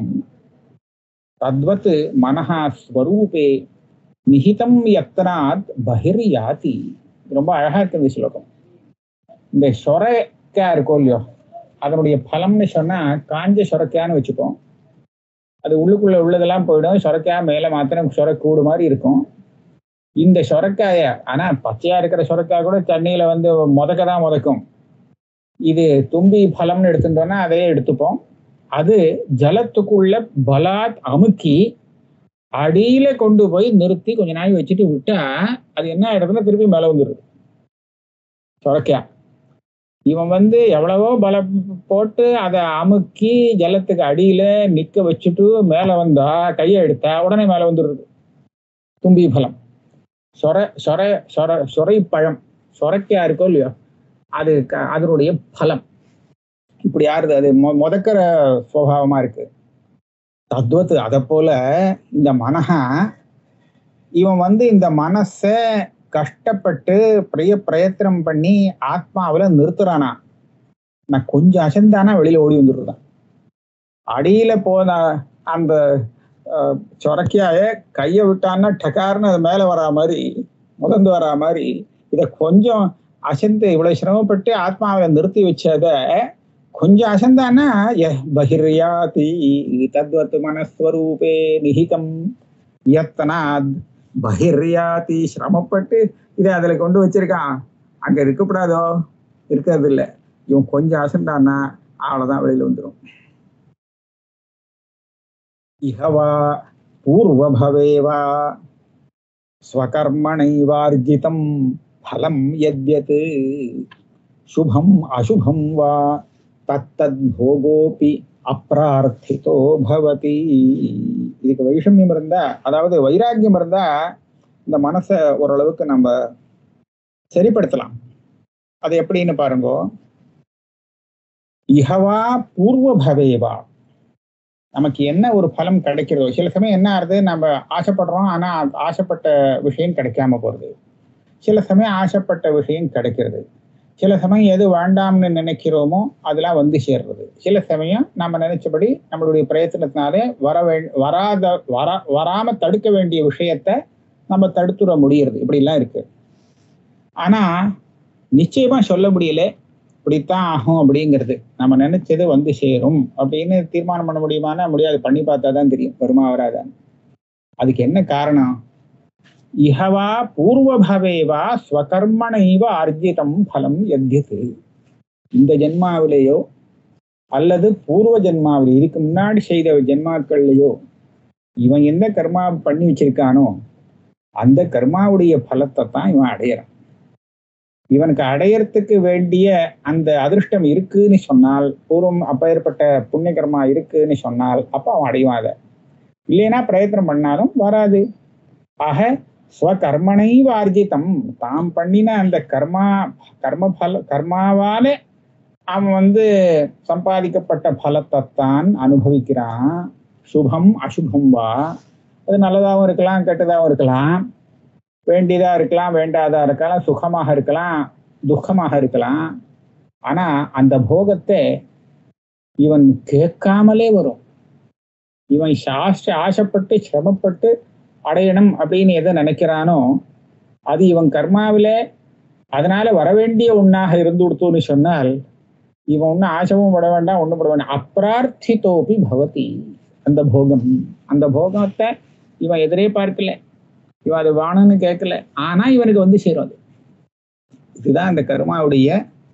தத்வத் மனஹா ஸ்வரூபே நிஹிதம் யத்தனாத் பகிர்யாதி ரொம்ப அழகா இருக்கு இந்த ஸ்லோகம் இந்த சொரக்கா இருக்கோ இல்லையோ அதனுடைய பலம்னு சொன்னா காஞ்ச சொரக்கான்னு வச்சுப்போம் அது உள்ளுக்குள்ள உள்ளதெல்லாம் போயிடும் சொரக்காய் மேல மாத்திரம் சொரக்கூடு மாதிரி இருக்கும் இந்த சொரக்காய ஆனா பச்சையா இருக்கிற சொரக்காய் கூட தண்ணியில வந்து முதக்க தான் முதக்கும் இது தும்பி பலம்னு எடுத்துட்டோம்னா அதையே எடுத்துப்போம் அது ஜலத்துக்குள்ள பலாத் அமுக்கி அடியில கொண்டு போய் நிறுத்தி கொஞ்ச நாள் வச்சுட்டு விட்டா அது என்ன ஆயிடுதுன்னா திருப்பி மேல வந்துடுது சொரக்கா இவன் வந்து எவ்வளவோ பலம் போட்டு அதை அமுக்கி ஜலத்துக்கு அடியில நிக்க வச்சுட்டு மேல வந்தா கையை எடுத்தா உடனே மேல வந்துடுது தும்பி பலம் சொர சொர சொர சொரை பழம் சொரைக்கா இருக்கோ இல்லையோ அது க- அதனுடைய பலம் இப்படி யாருது அது மொ முதக்கிற சுவாவமா இருக்கு தத்வத்து அதை போல இந்த மனஹா இவன் வந்து இந்த மனசை கஷ்டப்பட்டு பிரிய பிரயத்தனம் பண்ணி ஆத்மாவுல நிறுத்துறானா நான் கொஞ்சம் அசந்தானா வெளியில ஓடி வந்துடுறான் அடியில போன அந்த அஹ், சொரக்கியாய கையை விட்டான்னா டக்கார்னு அது மேல வரா மாதிரி முதந்து வரா மாதிரி இத கொஞ்சம் அசந்து இவ்வளவு சிரமப்பட்டு ஆத்மாவில நிறுத்தி வச்சத கொஞ்சம் அசந்தானா யஹ் பகிர்யாதி தத்வத் மனஸ்வரூபே நிஹிதம் யத்தனாத் பகிர்யாதி சிரமப்பட்டு இதை அதுல கொண்டு வச்சிருக்கான் அங்க இருக்கக்கூடாதோ இருக்கிறது இல்ல இவன் கொஞ்சம் அசந்தான்னா அவ்வளவுதான் வெளியில வந்துடும் இஹவா பூர்வபவேவா ஸ்வகர்மணைவார்ஜிதம் ஃபலம் யத்யத் சுபம் அசுபம் வா தத்தத் போகோபி அப்பிரார்த்திதோ பவதி இதுக்கு வைஷமியம் இருந்தா அதாவது வைராக்கியம் இருந்தா இந்த மனசை ஓரளவுக்கு நம்ம சரிப்படுத்தலாம் அது எப்படின்னு பாருங்க இஹவா பூர்வ பவேவா நமக்கு என்ன ஒரு பலம் கிடைக்கிறதோ சில சமயம் என்ன ஆகுது நம்ம ஆசைப்படுறோம் ஆனா ஆசைப்பட்ட விஷயம் கிடைக்காம போறது சில சமயம் ஆசைப்பட்ட விஷயம் கிடைக்கிறது சில சமயம் எது வேண்டாம்னு நினைக்கிறோமோ அதெல்லாம் வந்து சேர்றது சில சமயம் நம்ம நினைச்சபடி நம்மளுடைய பிரயத்தனத்தினாலே வர வே வராத வர வராம தடுக்க வேண்டிய விஷயத்த நம்ம தடுத்துட முடியறது இப்படிலாம் இருக்கு ஆனா நிச்சயமா சொல்ல முடியல இப்படித்தான் ஆகும் அப்படிங்கிறது நம்ம நினைச்சது வந்து சேரும் அப்படின்னு தீர்மானம் பண்ண முடியுமானா முடியாது பண்ணி பார்த்தா தான் தெரியும் வருமா வராதான் அதுக்கு என்ன காரணம் இஹவா பூர்வபவேவா ஸ்வகர்மணைவ அர்ஜிதம் பலம் யத்தியது இந்த ஜென்மாவிலேயோ அல்லது பூர்வ ஜென்மாவிலே இதுக்கு முன்னாடி செய்த ஜென்மாக்கள்லயோ இவன் எந்த கர்மா பண்ணி வச்சிருக்கானோ அந்த கர்மாவுடைய பலத்தை தான் இவன் அடையறான் இவனுக்கு அடையறதுக்கு வேண்டிய அந்த அதிர்ஷ்டம் இருக்குன்னு சொன்னால் பூர்வம் அப்பேற்பட்ட புண்ணிய கர்மா இருக்குன்னு சொன்னால் அப்ப அவன் அடைவான் அதை இல்லைன்னா பிரயத்தனம் பண்ணாலும் வராது ஆக ஸ்வகர்மனை வார்ஜிதம் தாம் பண்ணின அந்த கர்மா கர்ம பல கர்மாவாலே அவன் வந்து சம்பாதிக்கப்பட்ட பலத்தை தான் அனுபவிக்கிறான் சுபம் அசுபம் வா அது நல்லதாகவும் இருக்கலாம் கெட்டதாகவும் இருக்கலாம் வேண்டியதா இருக்கலாம் வேண்டாதா இருக்கலாம் சுகமாக இருக்கலாம் துக்கமாக இருக்கலாம் ஆனா அந்த போகத்தை இவன் கேட்காமலே வரும் இவன் சாஸ்திர ஆசைப்பட்டு சிரமப்பட்டு அடையணும் அப்படின்னு எதை நினைக்கிறானோ அது இவன் கர்மாவில அதனால வரவேண்டிய ஒண்ணாக இருந்து கொடுத்தோன்னு சொன்னால் இவன் ஒன்றும் ஆசைவும் பட வேண்டாம் ஒன்றும் பட வேண்டாம் அப்பிரார்த்தித்தோபி பவதி அந்த போகம் அந்த போகத்தை இவன் எதிரே பார்க்கல இவன் அது வேணும்னு கேட்கல ஆனா இவனுக்கு வந்து சேரும் அது இதுதான் இந்த கர்மாவுடைய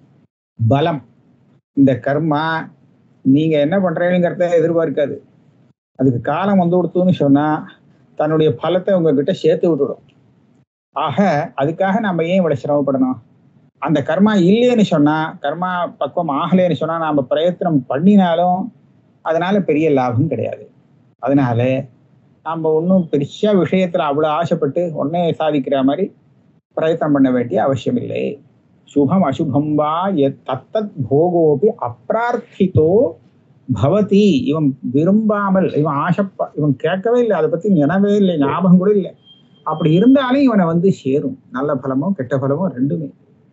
பலம் இந்த கர்மா நீங்க என்ன பண்றீங்கிறத எதிர்பார்க்காது அதுக்கு காலம் வந்து கொடுத்தோன்னு சொன்னா தன்னுடைய பலத்தை உங்ககிட்ட சேர்த்து விட்டுடும் ஆக அதுக்காக நம்ம ஏன் இவ்வளவு சிரமப்படணும் அந்த கர்மா இல்லைன்னு சொன்னா கர்மா பக்குவம் ஆகலைன்னு சொன்னா நாம பிரயத்தனம் பண்ணினாலும் அதனால பெரிய லாபம் கிடையாது அதனால நம்ம ஒன்றும் பெருசா விஷயத்துல அவ்வளவு ஆசைப்பட்டு ஒன்னே சாதிக்கிற மாதிரி பிரயத்தனம் பண்ண வேண்டிய அவசியம் இல்லை சுபம் அசுபம் வா எத் தத்தத் போகோபி அப்பிரார்த்தித்தோ பவதி இவன் விரும்பாமல் இவன் ஆசைப்ப இவன் கேட்கவே இல்லை அதை பத்தி நினைவே இல்லை ஞாபகம் கூட இல்லை அப்படி இருந்தாலும் இவனை வந்து சேரும் நல்ல பலமோ கெட்ட பலமோ ரெண்டுமே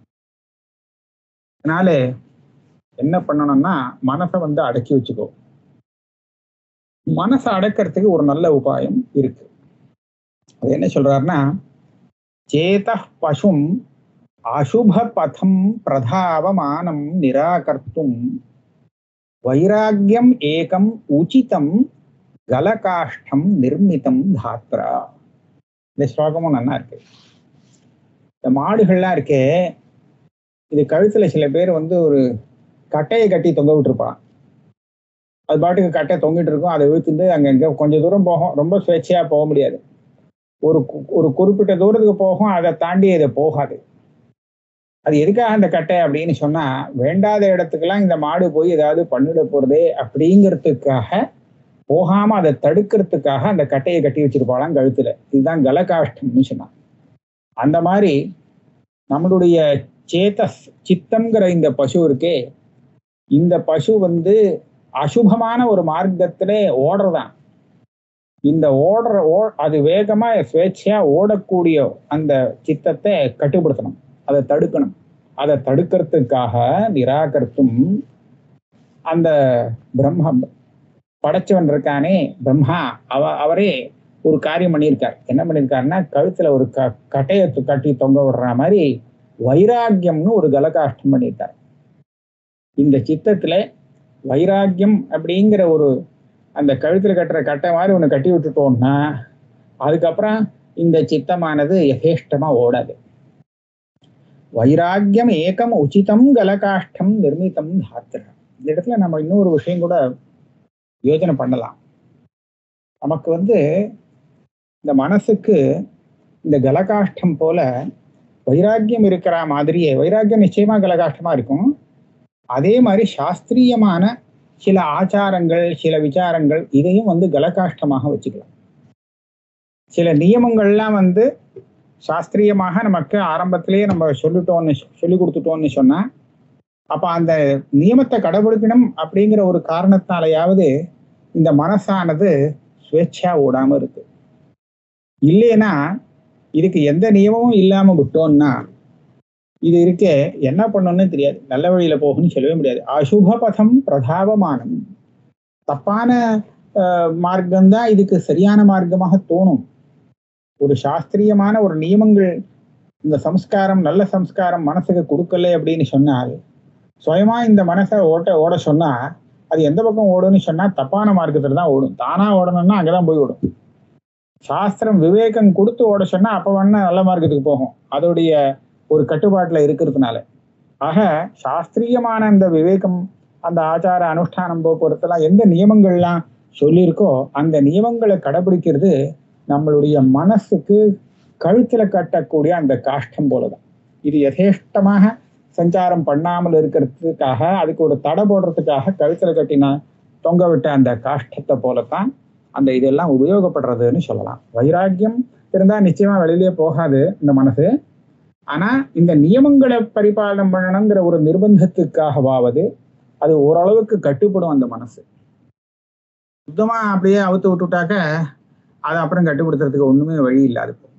அதனால என்ன பண்ணணும்னா மனசை வந்து அடக்கி வச்சுக்கோ மனசை அடக்கிறதுக்கு ஒரு நல்ல உபாயம் இருக்கு அது என்ன சொல்றாருன்னா சேத பசும் அசுப பதம் பிரதாவமானம் நிராகர்த்தும் வைராக்கியம் ஏகம் உச்சிதம் கலகாஷ்டம் நிர்மிதம் தாத்ரா இந்த ஸ்லோகமும் நல்லா இருக்கு இந்த மாடுகள்லாம் இருக்கே இது கழுத்துல சில பேர் வந்து ஒரு கட்டையை கட்டி தொங்க விட்டுருப்பான் அது பாட்டுக்கு கட்டை தொங்கிட்டு இருக்கும் அதை இழுத்துட்டு அங்க இங்க கொஞ்சம் தூரம் போகும் ரொம்ப சுவேட்சையா போக முடியாது ஒரு கு- ஒரு குறிப்பிட்ட தூரத்துக்கு போகும் அதை தாண்டி அது போகாது அது எதுக்காக அந்த கட்டை அப்படின்னு சொன்னா வேண்டாத இடத்துக்கெல்லாம் இந்த மாடு போய் ஏதாவது பண்ணிட போறதே அப்படிங்கிறதுக்காக போகாம அதை தடுக்கிறதுக்காக அந்த கட்டையை கட்டி வச்சிருப்பாளாம் கழுத்துல இதுதான் கலகாஷ்டம்னு சொன்னான் அந்த மாதிரி நம்மளுடைய சேதஸ் சித்தம்ங்கிற இந்த பசு இருக்கே இந்த பசு வந்து அசுபமான ஒரு மார்க்கத்துல ஓடுறதான் இந்த ஓடுற ஓ அது வேகமா சுவேட்சையா ஓடக்கூடிய அந்த சித்தத்தை கட்டுப்படுத்தணும் அதை தடுக்கணும் அதை தடுக்கிறதுக்காக நிராகரித்தும் அந்த பிரம்ம படைச்சவன் இருக்கானே பிரம்மா அவ அவரே ஒரு காரியம் பண்ணியிருக்கார் என்ன பண்ணியிருக்காருன்னா கழுத்துல ஒரு க கட்டையை து- கட்டி தொங்க விடுற மாதிரி வைராக்கியம்னு ஒரு கலகாஷ்டம் பண்ணியிருக்கார் இந்த சித்தத்துல வைராக்கியம் அப்படிங்கிற ஒரு அந்த கழுத்துல கட்டுற கட்டை மாதிரி ஒன்று கட்டி விட்டுட்டோம்னா அதுக்கப்புறம் இந்த சித்தமானது யதேஷ்டமா ஓடாது வைராக்கியம் ஏகம் உச்சிதம் கலகாஷ்டம் நிர்மிதம் தாத்திர இந்த இடத்துல நம்ம இன்னொரு விஷயம் கூட யோசனை பண்ணலாம் நமக்கு வந்து இந்த மனசுக்கு இந்த கலகாஷ்டம் போல வைராக்கியம் இருக்கிற மாதிரியே வைராக்கியம் நிச்சயமா கலகாஷ்டமா இருக்கும் அதே மாதிரி சாஸ்திரியமான சில ஆச்சாரங்கள் சில விசாரங்கள் இதையும் வந்து கலகாஷ்டமாக வச்சுக்கலாம் சில நியமங்கள்லாம் வந்து சாஸ்திரியமாக நமக்கு ஆரம்பத்திலேயே நம்ம சொல்லிட்டோம்னு சொல்லி கொடுத்துட்டோம்னு சொன்னா அப்ப அந்த நியமத்தை கடைபிடிக்கணும் அப்படிங்கிற ஒரு காரணத்தாலையாவது இந்த மனசானது சுவேட்சா ஓடாம இருக்கு இல்லைன்னா இதுக்கு எந்த நியமமும் இல்லாம விட்டோம்னா இது இருக்கே என்ன பண்ணணும்னு தெரியாது நல்ல வழியில போகும்னு சொல்லவே முடியாது அசுப பதம் பிரதாபமானம் தப்பான அஹ், மார்க்கம்தான் இதுக்கு சரியான மார்க்கமாக தோணும் ஒரு சாஸ்திரியமான ஒரு நியமங்கள் இந்த சம்ஸ்காரம் நல்ல சம்ஸ்காரம் மனசுக்கு கொடுக்கல அப்படின்னு சொன்னால் சுயமா இந்த மனசை ஓட்ட ஓட சொன்னா அது எந்த பக்கம் ஓடும்னு சொன்னா தப்பான மார்க்கத்துல தான் ஓடும் தானா ஓடணும்னா அங்கதான் போய் ஓடும் சாஸ்திரம் விவேகம் கொடுத்து ஓட சொன்னா அப்ப வேணா நல்ல மார்க்கத்துக்கு போகும் அதோடைய ஒரு கட்டுப்பாட்டுல இருக்கிறதுனால ஆக சாஸ்திரியமான அந்த விவேகம் அந்த ஆச்சார அனுஷ்டானம் போக்குவரத்துலாம் எந்த நியமங்கள்லாம் சொல்லியிருக்கோ அந்த நியமங்களை கடைபிடிக்கிறது நம்மளுடைய மனசுக்கு கழுத்துல கட்டக்கூடிய அந்த காஷ்டம் போலதான் இது யதேஷ்டமாக சஞ்சாரம் பண்ணாமல் இருக்கிறதுக்காக அதுக்கு ஒரு தடை போடுறதுக்காக கழுத்துல கட்டின தொங்க விட்ட அந்த காஷ்டத்தை போலத்தான் அந்த இதெல்லாம் உபயோகப்படுறதுன்னு சொல்லலாம் வைராக்கியம் இருந்தா நிச்சயமா வெளியிலே போகாது இந்த மனசு ஆனா இந்த நியமங்களை பரிபாலனம் பண்ணணுங்கிற ஒரு நிர்பந்தத்துக்காகவாவது அது ஓரளவுக்கு கட்டுப்படும் அந்த மனசு சுத்தமா அப்படியே அவுத்து விட்டுட்டாக்க அதை அப்புறம் கட்டுப்படுத்துறதுக்கு ஒண்ணுமே வழி இல்லாது போகும்.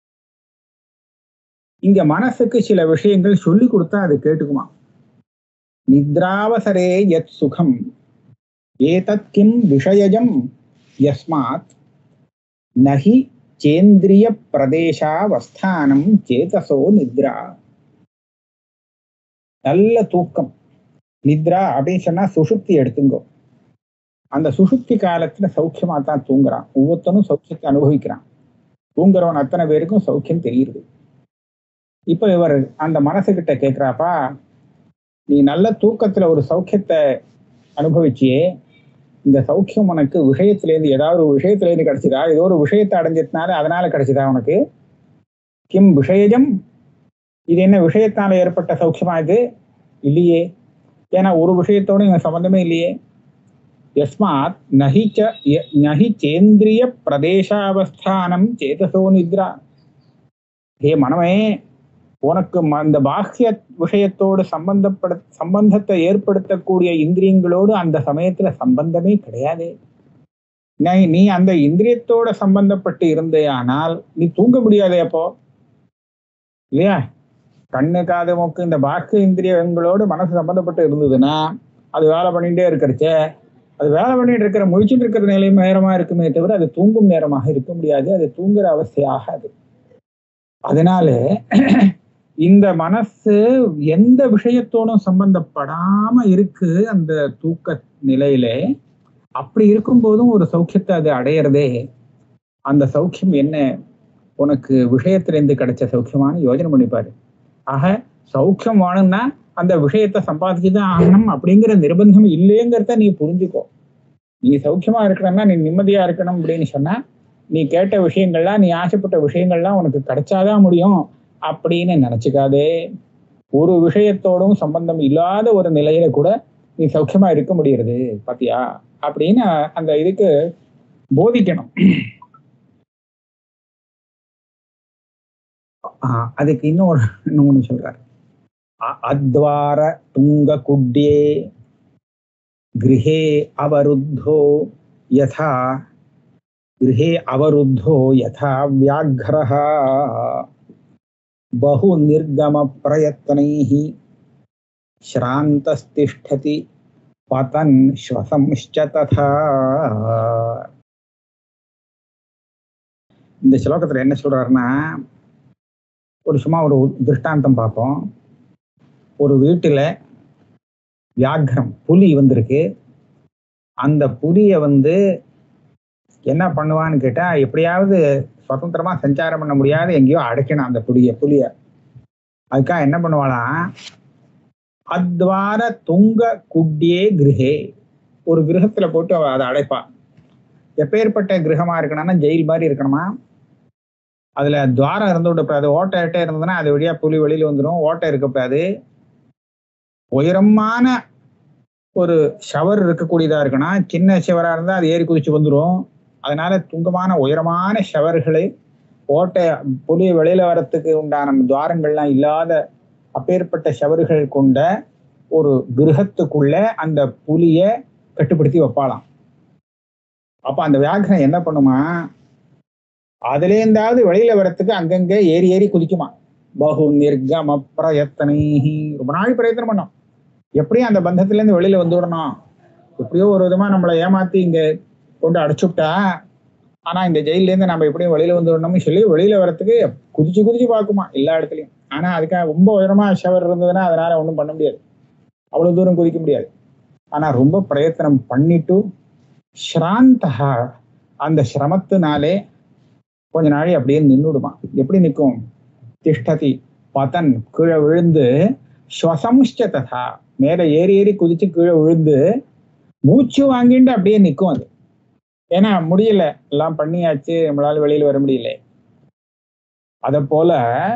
இங்க மனசுக்கு சில விஷயங்கள் சொல்லி கொடுத்தா அது கேட்டுக்குமா நித்ராவசரே யத் சுகம் ஏதத் கிம் விஷயஜம் யஸ்மாத் நஹி சேந்திரிய பிரதேசாவஸ்தானம் சேதசோ நித்ரா நல்ல தூக்கம் நித்ரா அப்படின்னு சொன்னா சுஷுப்தி எடுத்துங்கோ அந்த சுஷுப்தி காலத்துல சௌக்கியமா தான் தூங்குறான் ஒவ்வொருத்தனும் சௌக்கியத்தை அனுபவிக்கிறான் தூங்குறவன் அத்தனை பேருக்கும் சௌக்கியம் தெரியுது இப்ப இவர் அந்த மனசுகிட்ட கேக்குறாப்பா நீ நல்ல தூக்கத்துல ஒரு சௌக்கியத்தை அனுபவிச்சியே இந்த சௌக்கியம் உனக்கு விஷயத்திலேருந்து ஏதாவது ஒரு விஷயத்திலேருந்து கிடைச்சதா ஏதோ ஒரு விஷயத்தை அடைஞ்சதுனால அதனால கிடைச்சதா உனக்கு கிம் விஷயஜம் இது என்ன விஷயத்தால ஏற்பட்ட சௌக்கியமா இது இல்லையே ஏன்னா ஒரு விஷயத்தோட இங்க சம்பந்தமே இல்லையே யஸ்மாத் நஹி ச ய- நஹி சேந்திரிய பிரதேசாவஸ்தானம் சேதசோ நித்ரா ஹே மனமே உனக்கு ம- இந்த பாஹ்ய விஷயத்தோடு சம்பந்தப்பட சம்பந்தத்தை ஏற்படுத்தக்கூடிய இந்திரியங்களோடு அந்த சமயத்துல சம்பந்தமே கிடையாது நீ நீ அந்த இந்திரியத்தோட சம்பந்தப்பட்டு இருந்தேயானால் நீ தூங்க முடியாதே அப்போ இல்லையா கண்ணு காது மூக்கு இந்த பாக்கிய இந்திரியங்களோடு மனசு சம்பந்தப்பட்டு இருந்ததுன்னா அது வேலை பண்ணிட்டே இருக்கிறச்சே அது வேலை பண்ணிட்டு இருக்கிற முழிச்சுட்டு இருக்கிற நிலை நேரமா இருக்குமே தவிர அது தூங்கும் நேரமாக இருக்க முடியாது அது தூங்குற அவசியாகாது அதனால இந்த மனசு எந்த விஷயத்தோடும் சம்பந்தப்படாம இருக்கு அந்த தூக்க நிலையில அப்படி இருக்கும்போதும் ஒரு சௌக்கியத்தை அது அடையிறதே அந்த சௌக்கியம் என்ன உனக்கு விஷயத்திலிருந்து கிடைச்ச சௌக்கியமான யோஜனை பண்ணிப்பாரு ஆக சௌக்கியம் வேணும்னா அந்த விஷயத்தை சம்பாதிச்சுதான் ஆகணும் அப்படிங்கிற நிர்பந்தம் இல்லைங்கிறத நீ புரிஞ்சுக்கோ நீ சௌக்கியமா இருக்கணும்னா நீ நிம்மதியா இருக்கணும் அப்படின்னு சொன்னா நீ கேட்ட விஷயங்கள்லாம் நீ ஆசைப்பட்ட விஷயங்கள்லாம் உனக்கு கிடைச்சாதான் முடியும் அப்படின்னு நினைச்சுக்காதே ஒரு விஷயத்தோடும் சம்பந்தம் இல்லாத ஒரு நிலையில கூட நீ சௌக்கியமா இருக்க முடியறது பாத்தியா அப்படின்னு அந்த இதுக்கு போதிக்கணும் ஆஹ் அதுக்கு இன்னொரு இன்னொன்னு சொல்றாரு அ- அத்வார துங்க குட்யே கிரகே அவருத்தோ யதா गृहे अवरुद्धो यथा व्याघ्रः बहु निर्गमप्रयत्नैः श्रान्तस्तिष्ठति पतन् श्वसंश्च तथा இந்த ஸ்லோகத்துல என்ன சொல்றாருன்னா ஒரு சும்மா ஒரு திருஷ்டாந்தம் பார்ப்போம் ஒரு வீட்டுல வியாக்ரம் புலி வந்திருக்கு அந்த புலிய வந்து என்ன பண்ணுவான்னு கேட்டா எப்படியாவது சுதந்திரமா சஞ்சாரம் பண்ண முடியாது எங்கேயோ அடைக்கணும் அந்த புலிய புலிய அதுக்காக என்ன பண்ணுவாளாம் அத்வார துங்க குட்டியே கிரகே ஒரு கிரகத்துல போட்டு அவ அதை அடைப்பா எப்பேற்பட்ட கிரகமா இருக்கணும்னா ஜெயில் மாதிரி இருக்கணுமா அதுல துவாரம் இருந்து விடக்கூடாது ஓட்டை ஓட்டை இருந்ததுன்னா அது வழியா புலி வெளியில வந்துடும் ஓட்டை இருக்கக்கூடாது உயரமான ஒரு ஷவர் இருக்கக்கூடியதா இருக்குன்னா சின்ன ஷவரா இருந்தா அது ஏறி குதிச்சு வந்துடும் அதனால துங்கமான உயரமான ஷவர்களை ஓட்டை புலி வெளியில வரத்துக்கு உண்டான துவாரங்கள்லாம் இல்லாத அப்பேற்பட்ட ஷவர்கள் கொண்ட ஒரு கிரகத்துக்குள்ள அந்த புலிய கட்டுப்படுத்தி வைப்பாளாம் அப்ப அந்த வியாகரம் என்ன பண்ணுமா அதுலேருந்தாவது வெளியில வரத்துக்கு அங்கங்க ஏறி ஏறி குதிக்குமா பகு நிர்கம பிரயத்தனை ரொம்ப நாள் பிரயத்தனம் பண்ணோம் எப்படியும் அந்த பந்தத்துல இருந்து வெளியில வந்து விடணும் எப்படியோ ஒரு விதமா நம்மளை ஏமாத்தி இங்க கொண்டு அடைச்சுட்டா ஆனா இந்த ஜெயில இருந்து நம்ம எப்படியும் வெளியில வந்து விடணும்னு சொல்லி வெளியில வரத்துக்கு குதிச்சு குதிச்சு பார்க்குமா எல்லா இடத்துலயும் ஆனா அதுக்காக ரொம்ப உயரமா ஷவர் இருந்ததுன்னா அதனால ஒண்ணும் பண்ண முடியாது அவ்வளவு தூரம் குதிக்க முடியாது ஆனா ரொம்ப பிரயத்தனம் பண்ணிட்டு ஸ்ராந்தகா அந்த சிரமத்தினாலே கொஞ்ச நாளை அப்படியே நின்றுடுமா எப்படி நிற்கும் திஷ்டதி பதன் கீழே விழுந்து ஸ்வசம்ஷ்ட ததா மேல ஏறி ஏறி குதிச்சு கீழே விழுந்து மூச்சு வாங்கிட்டு அப்படியே நிற்கும் அது ஏன்னா முடியல எல்லாம் பண்ணியாச்சு நம்மளால வெளியில வர முடியல அத போல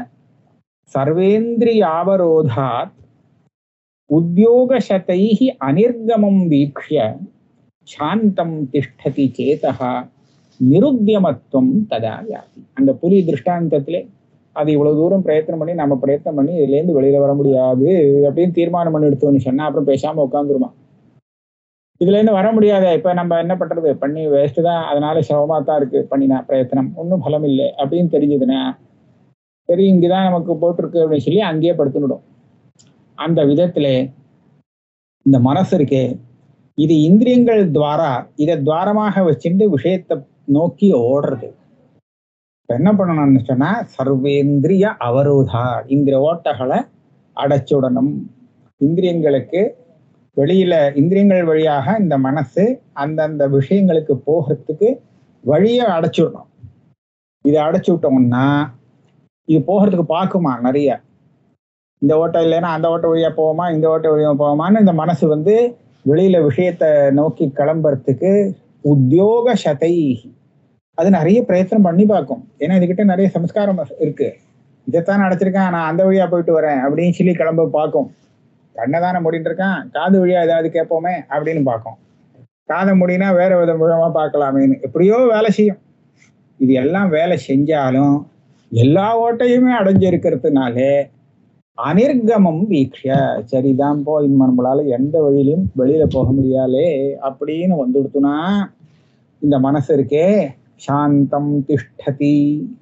சர்வேந்திரியாவரோதாத் உத்தியோகசதைஹி அனிர்கமம் வீக்ஷ்ய சாந்தம் திஷ்டதி சேதா நிருத்தியமத்துவம் ததா யாதி அந்த புலி திருஷ்டாந்தத்திலே அது இவ்வளவு தூரம் பிரயத்தனம் பண்ணி நம்ம பிரயத்தனம் பண்ணி இதுல இருந்து வெளியில வர முடியாது அப்படின்னு தீர்மானம் பண்ணி எடுத்தோம்னு சொன்னா அப்புறம் பேசாம உட்காந்துருமா இதுல இருந்து வர முடியாத இப்ப நம்ம என்ன பண்றது பண்ணி வேஸ்ட் தான் அதனால சிரமமா தான் இருக்கு பண்ணினா பிரயத்தனம் ஒன்றும் பலம் இல்லை அப்படின்னு தெரிஞ்சதுன்னா சரி இங்கதான் நமக்கு போட்டிருக்கு அப்படின்னு சொல்லி அங்கேயே படுத்துடும் அந்த விதத்துல இந்த மனசு இருக்கே இது இந்திரியங்கள் துவாரா இதை துவாரமாக வச்சுட்டு விஷயத்தை நோக்கி ஓடுறது இப்ப என்ன பண்ணணும்னு சொன்னா சர்வேந்திரிய அவரோதா இந்திரிய ஓட்டகளை அடைச்சுடணும் இந்திரியங்களுக்கு வெளியில இந்திரியங்கள் வழியாக இந்த மனசு அந்தந்த விஷயங்களுக்கு போகிறதுக்கு வழியை அடைச்சுடணும் இதை அடைச்சு விட்டோம்னா இது போகிறதுக்கு பார்க்குமா நிறைய இந்த ஓட்டம் இல்லைன்னா அந்த ஓட்ட வழியா போவோமா இந்த ஓட்ட வழியா போவோமான்னு இந்த மனசு வந்து வெளியில விஷயத்தை நோக்கி கிளம்புறதுக்கு உத்தியோக சதை அது நிறைய பிரயத்தனம் பண்ணி பார்க்கும் ஏன்னா இதுகிட்ட நிறைய சம்ஸ்காரம் இருக்கு இதைத்தான் நடச்சிருக்கேன் நான் அந்த வழியா போயிட்டு வரேன் அப்படின்னு சொல்லி கிளம்ப பார்க்கும் கண்ணை தானே மூடிட்டு இருக்கான் காது வழியா ஏதாவது கேட்போமே அப்படின்னு பார்க்கும் காதை மூடினா வேற வித மூலமா பார்க்கலாமேன்னு எப்படியோ வேலை செய்யும் இது எல்லாம் வேலை செஞ்சாலும் எல்லா ஓட்டையுமே அடைஞ்சிருக்கிறதுனாலே அனிர்கமம் வீக்ஷ சரிதான் போ இனிமே நம்மளால எந்த வழியிலும் வெளியில போக முடியாலே அப்படின்னு வந்துடுத்துனா இந்த மனசு இருக்கே சாந்தம் திஷ்டதி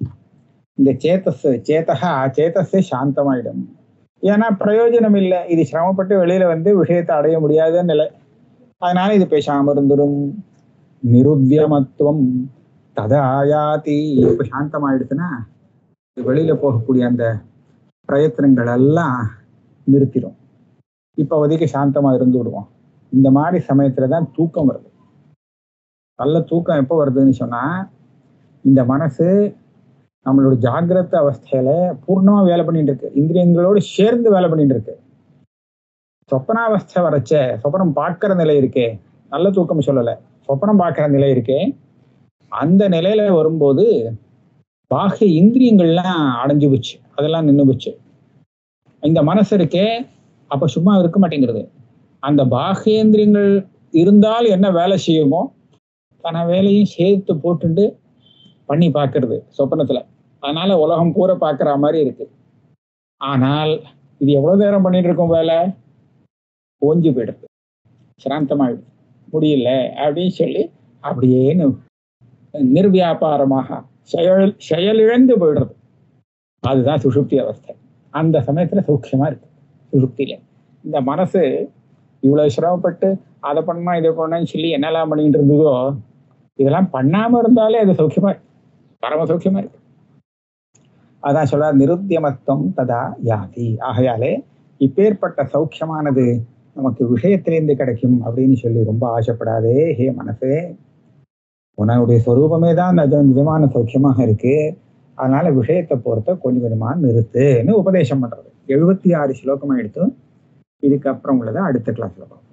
இந்த சேத்தஸ் சேத்தகா சேத்தஸே சாந்தமாயிடும் ஏன்னா பிரயோஜனம் இல்லை இது சிரமப்பட்டு வெளியில வந்து விஷயத்தை அடைய முடியாத நிலை அதனால இது பேசாம இருந்துடும் நிருத்தியமத்துவம் ததாயாதி இப்ப சாந்தமாயிடுச்சுன்னா இது வெளியில போகக்கூடிய அந்த பிரயத்தனங்கள் எல்லாம் நிறுத்திடும் இப்போதைக்கு சாந்தமா இருந்து விடுவோம் இந்த மாதிரி சமயத்துல தான் தூக்கம் வருது நல்ல தூக்கம் எப்போ வருதுன்னு சொன்னா இந்த மனசு நம்மளோட ஜாகிரத அவஸ்தையில பூர்ணமா வேலை பண்ணிட்டு இருக்கு இந்திரியங்களோடு சேர்ந்து வேலை பண்ணிட்டு இருக்கு சொப்பனாவஸ்தை வரைச்ச சொப்பனம் பார்க்கிற நிலை இருக்கே நல்ல தூக்கம் சொல்லல சொப்பனம் பார்க்கிற நிலை இருக்கே அந்த நிலையில வரும்போது பாகிய இந்திரியங்கள்லாம் அடைஞ்சு போச்சு அதெல்லாம் நின்று போச்சு இந்த மனசு இருக்கே அப்ப சும்மா இருக்க மாட்டேங்கிறது அந்த பாகேந்திரியங்கள் இருந்தால் என்ன வேலை செய்யுமோ தன வேலையும் சேர்த்து போட்டுட்டு பண்ணி பார்க்கறது சொப்பனத்துல அதனால உலகம் பூரா பார்க்குற மாதிரி இருக்கு ஆனால் இது எவ்வளவு நேரம் பண்ணிட்டு இருக்கோம் வேலை ஓஞ்சு போயிடுது சிராந்தமாயிடுது முடியல அப்படின்னு சொல்லி அப்படியே நிர்வியாபாரமாக செயல் செயலிழந்து போயிடுறது அதுதான் சுஷுப்தி அவஸ்தை அந்த சமயத்துல சூக்ஷமா இருக்கு சுஷுப்தியில இந்த மனசு இவ்வளவு சிரமப்பட்டு அதை பண்ணா இதை பண்ணான்னு சொல்லி என்னெல்லாம் பண்ணிட்டு இருந்ததோ இதெல்லாம் பண்ணாம இருந்தாலே அது சௌக்கியமா இருக்கு பரம சௌக்கியமா இருக்கு அதான் சொல்ற நிருத்தியமத்துவம் ததா யாதி ஆகையாலே இப்பேற்பட்ட சௌக்கியமானது நமக்கு விஷயத்திலேருந்து கிடைக்கும் அப்படின்னு சொல்லி ரொம்ப ஆசைப்படாதே ஹே மனசே உன்னுடைய சொரூபமே தான் நிஜ நிஜமான சௌக்கியமாக இருக்கு அதனால விஷயத்தை பொறுத்த கொஞ்சம் கொஞ்சமா நிறுத்துன்னு உபதேசம் பண்றது எழுபத்தி ஆறு ஸ்லோகமா எடுத்து இதுக்கப்புறம் உள்ளதை அடுத்த கிளாஸ்ல பார்ப்போம்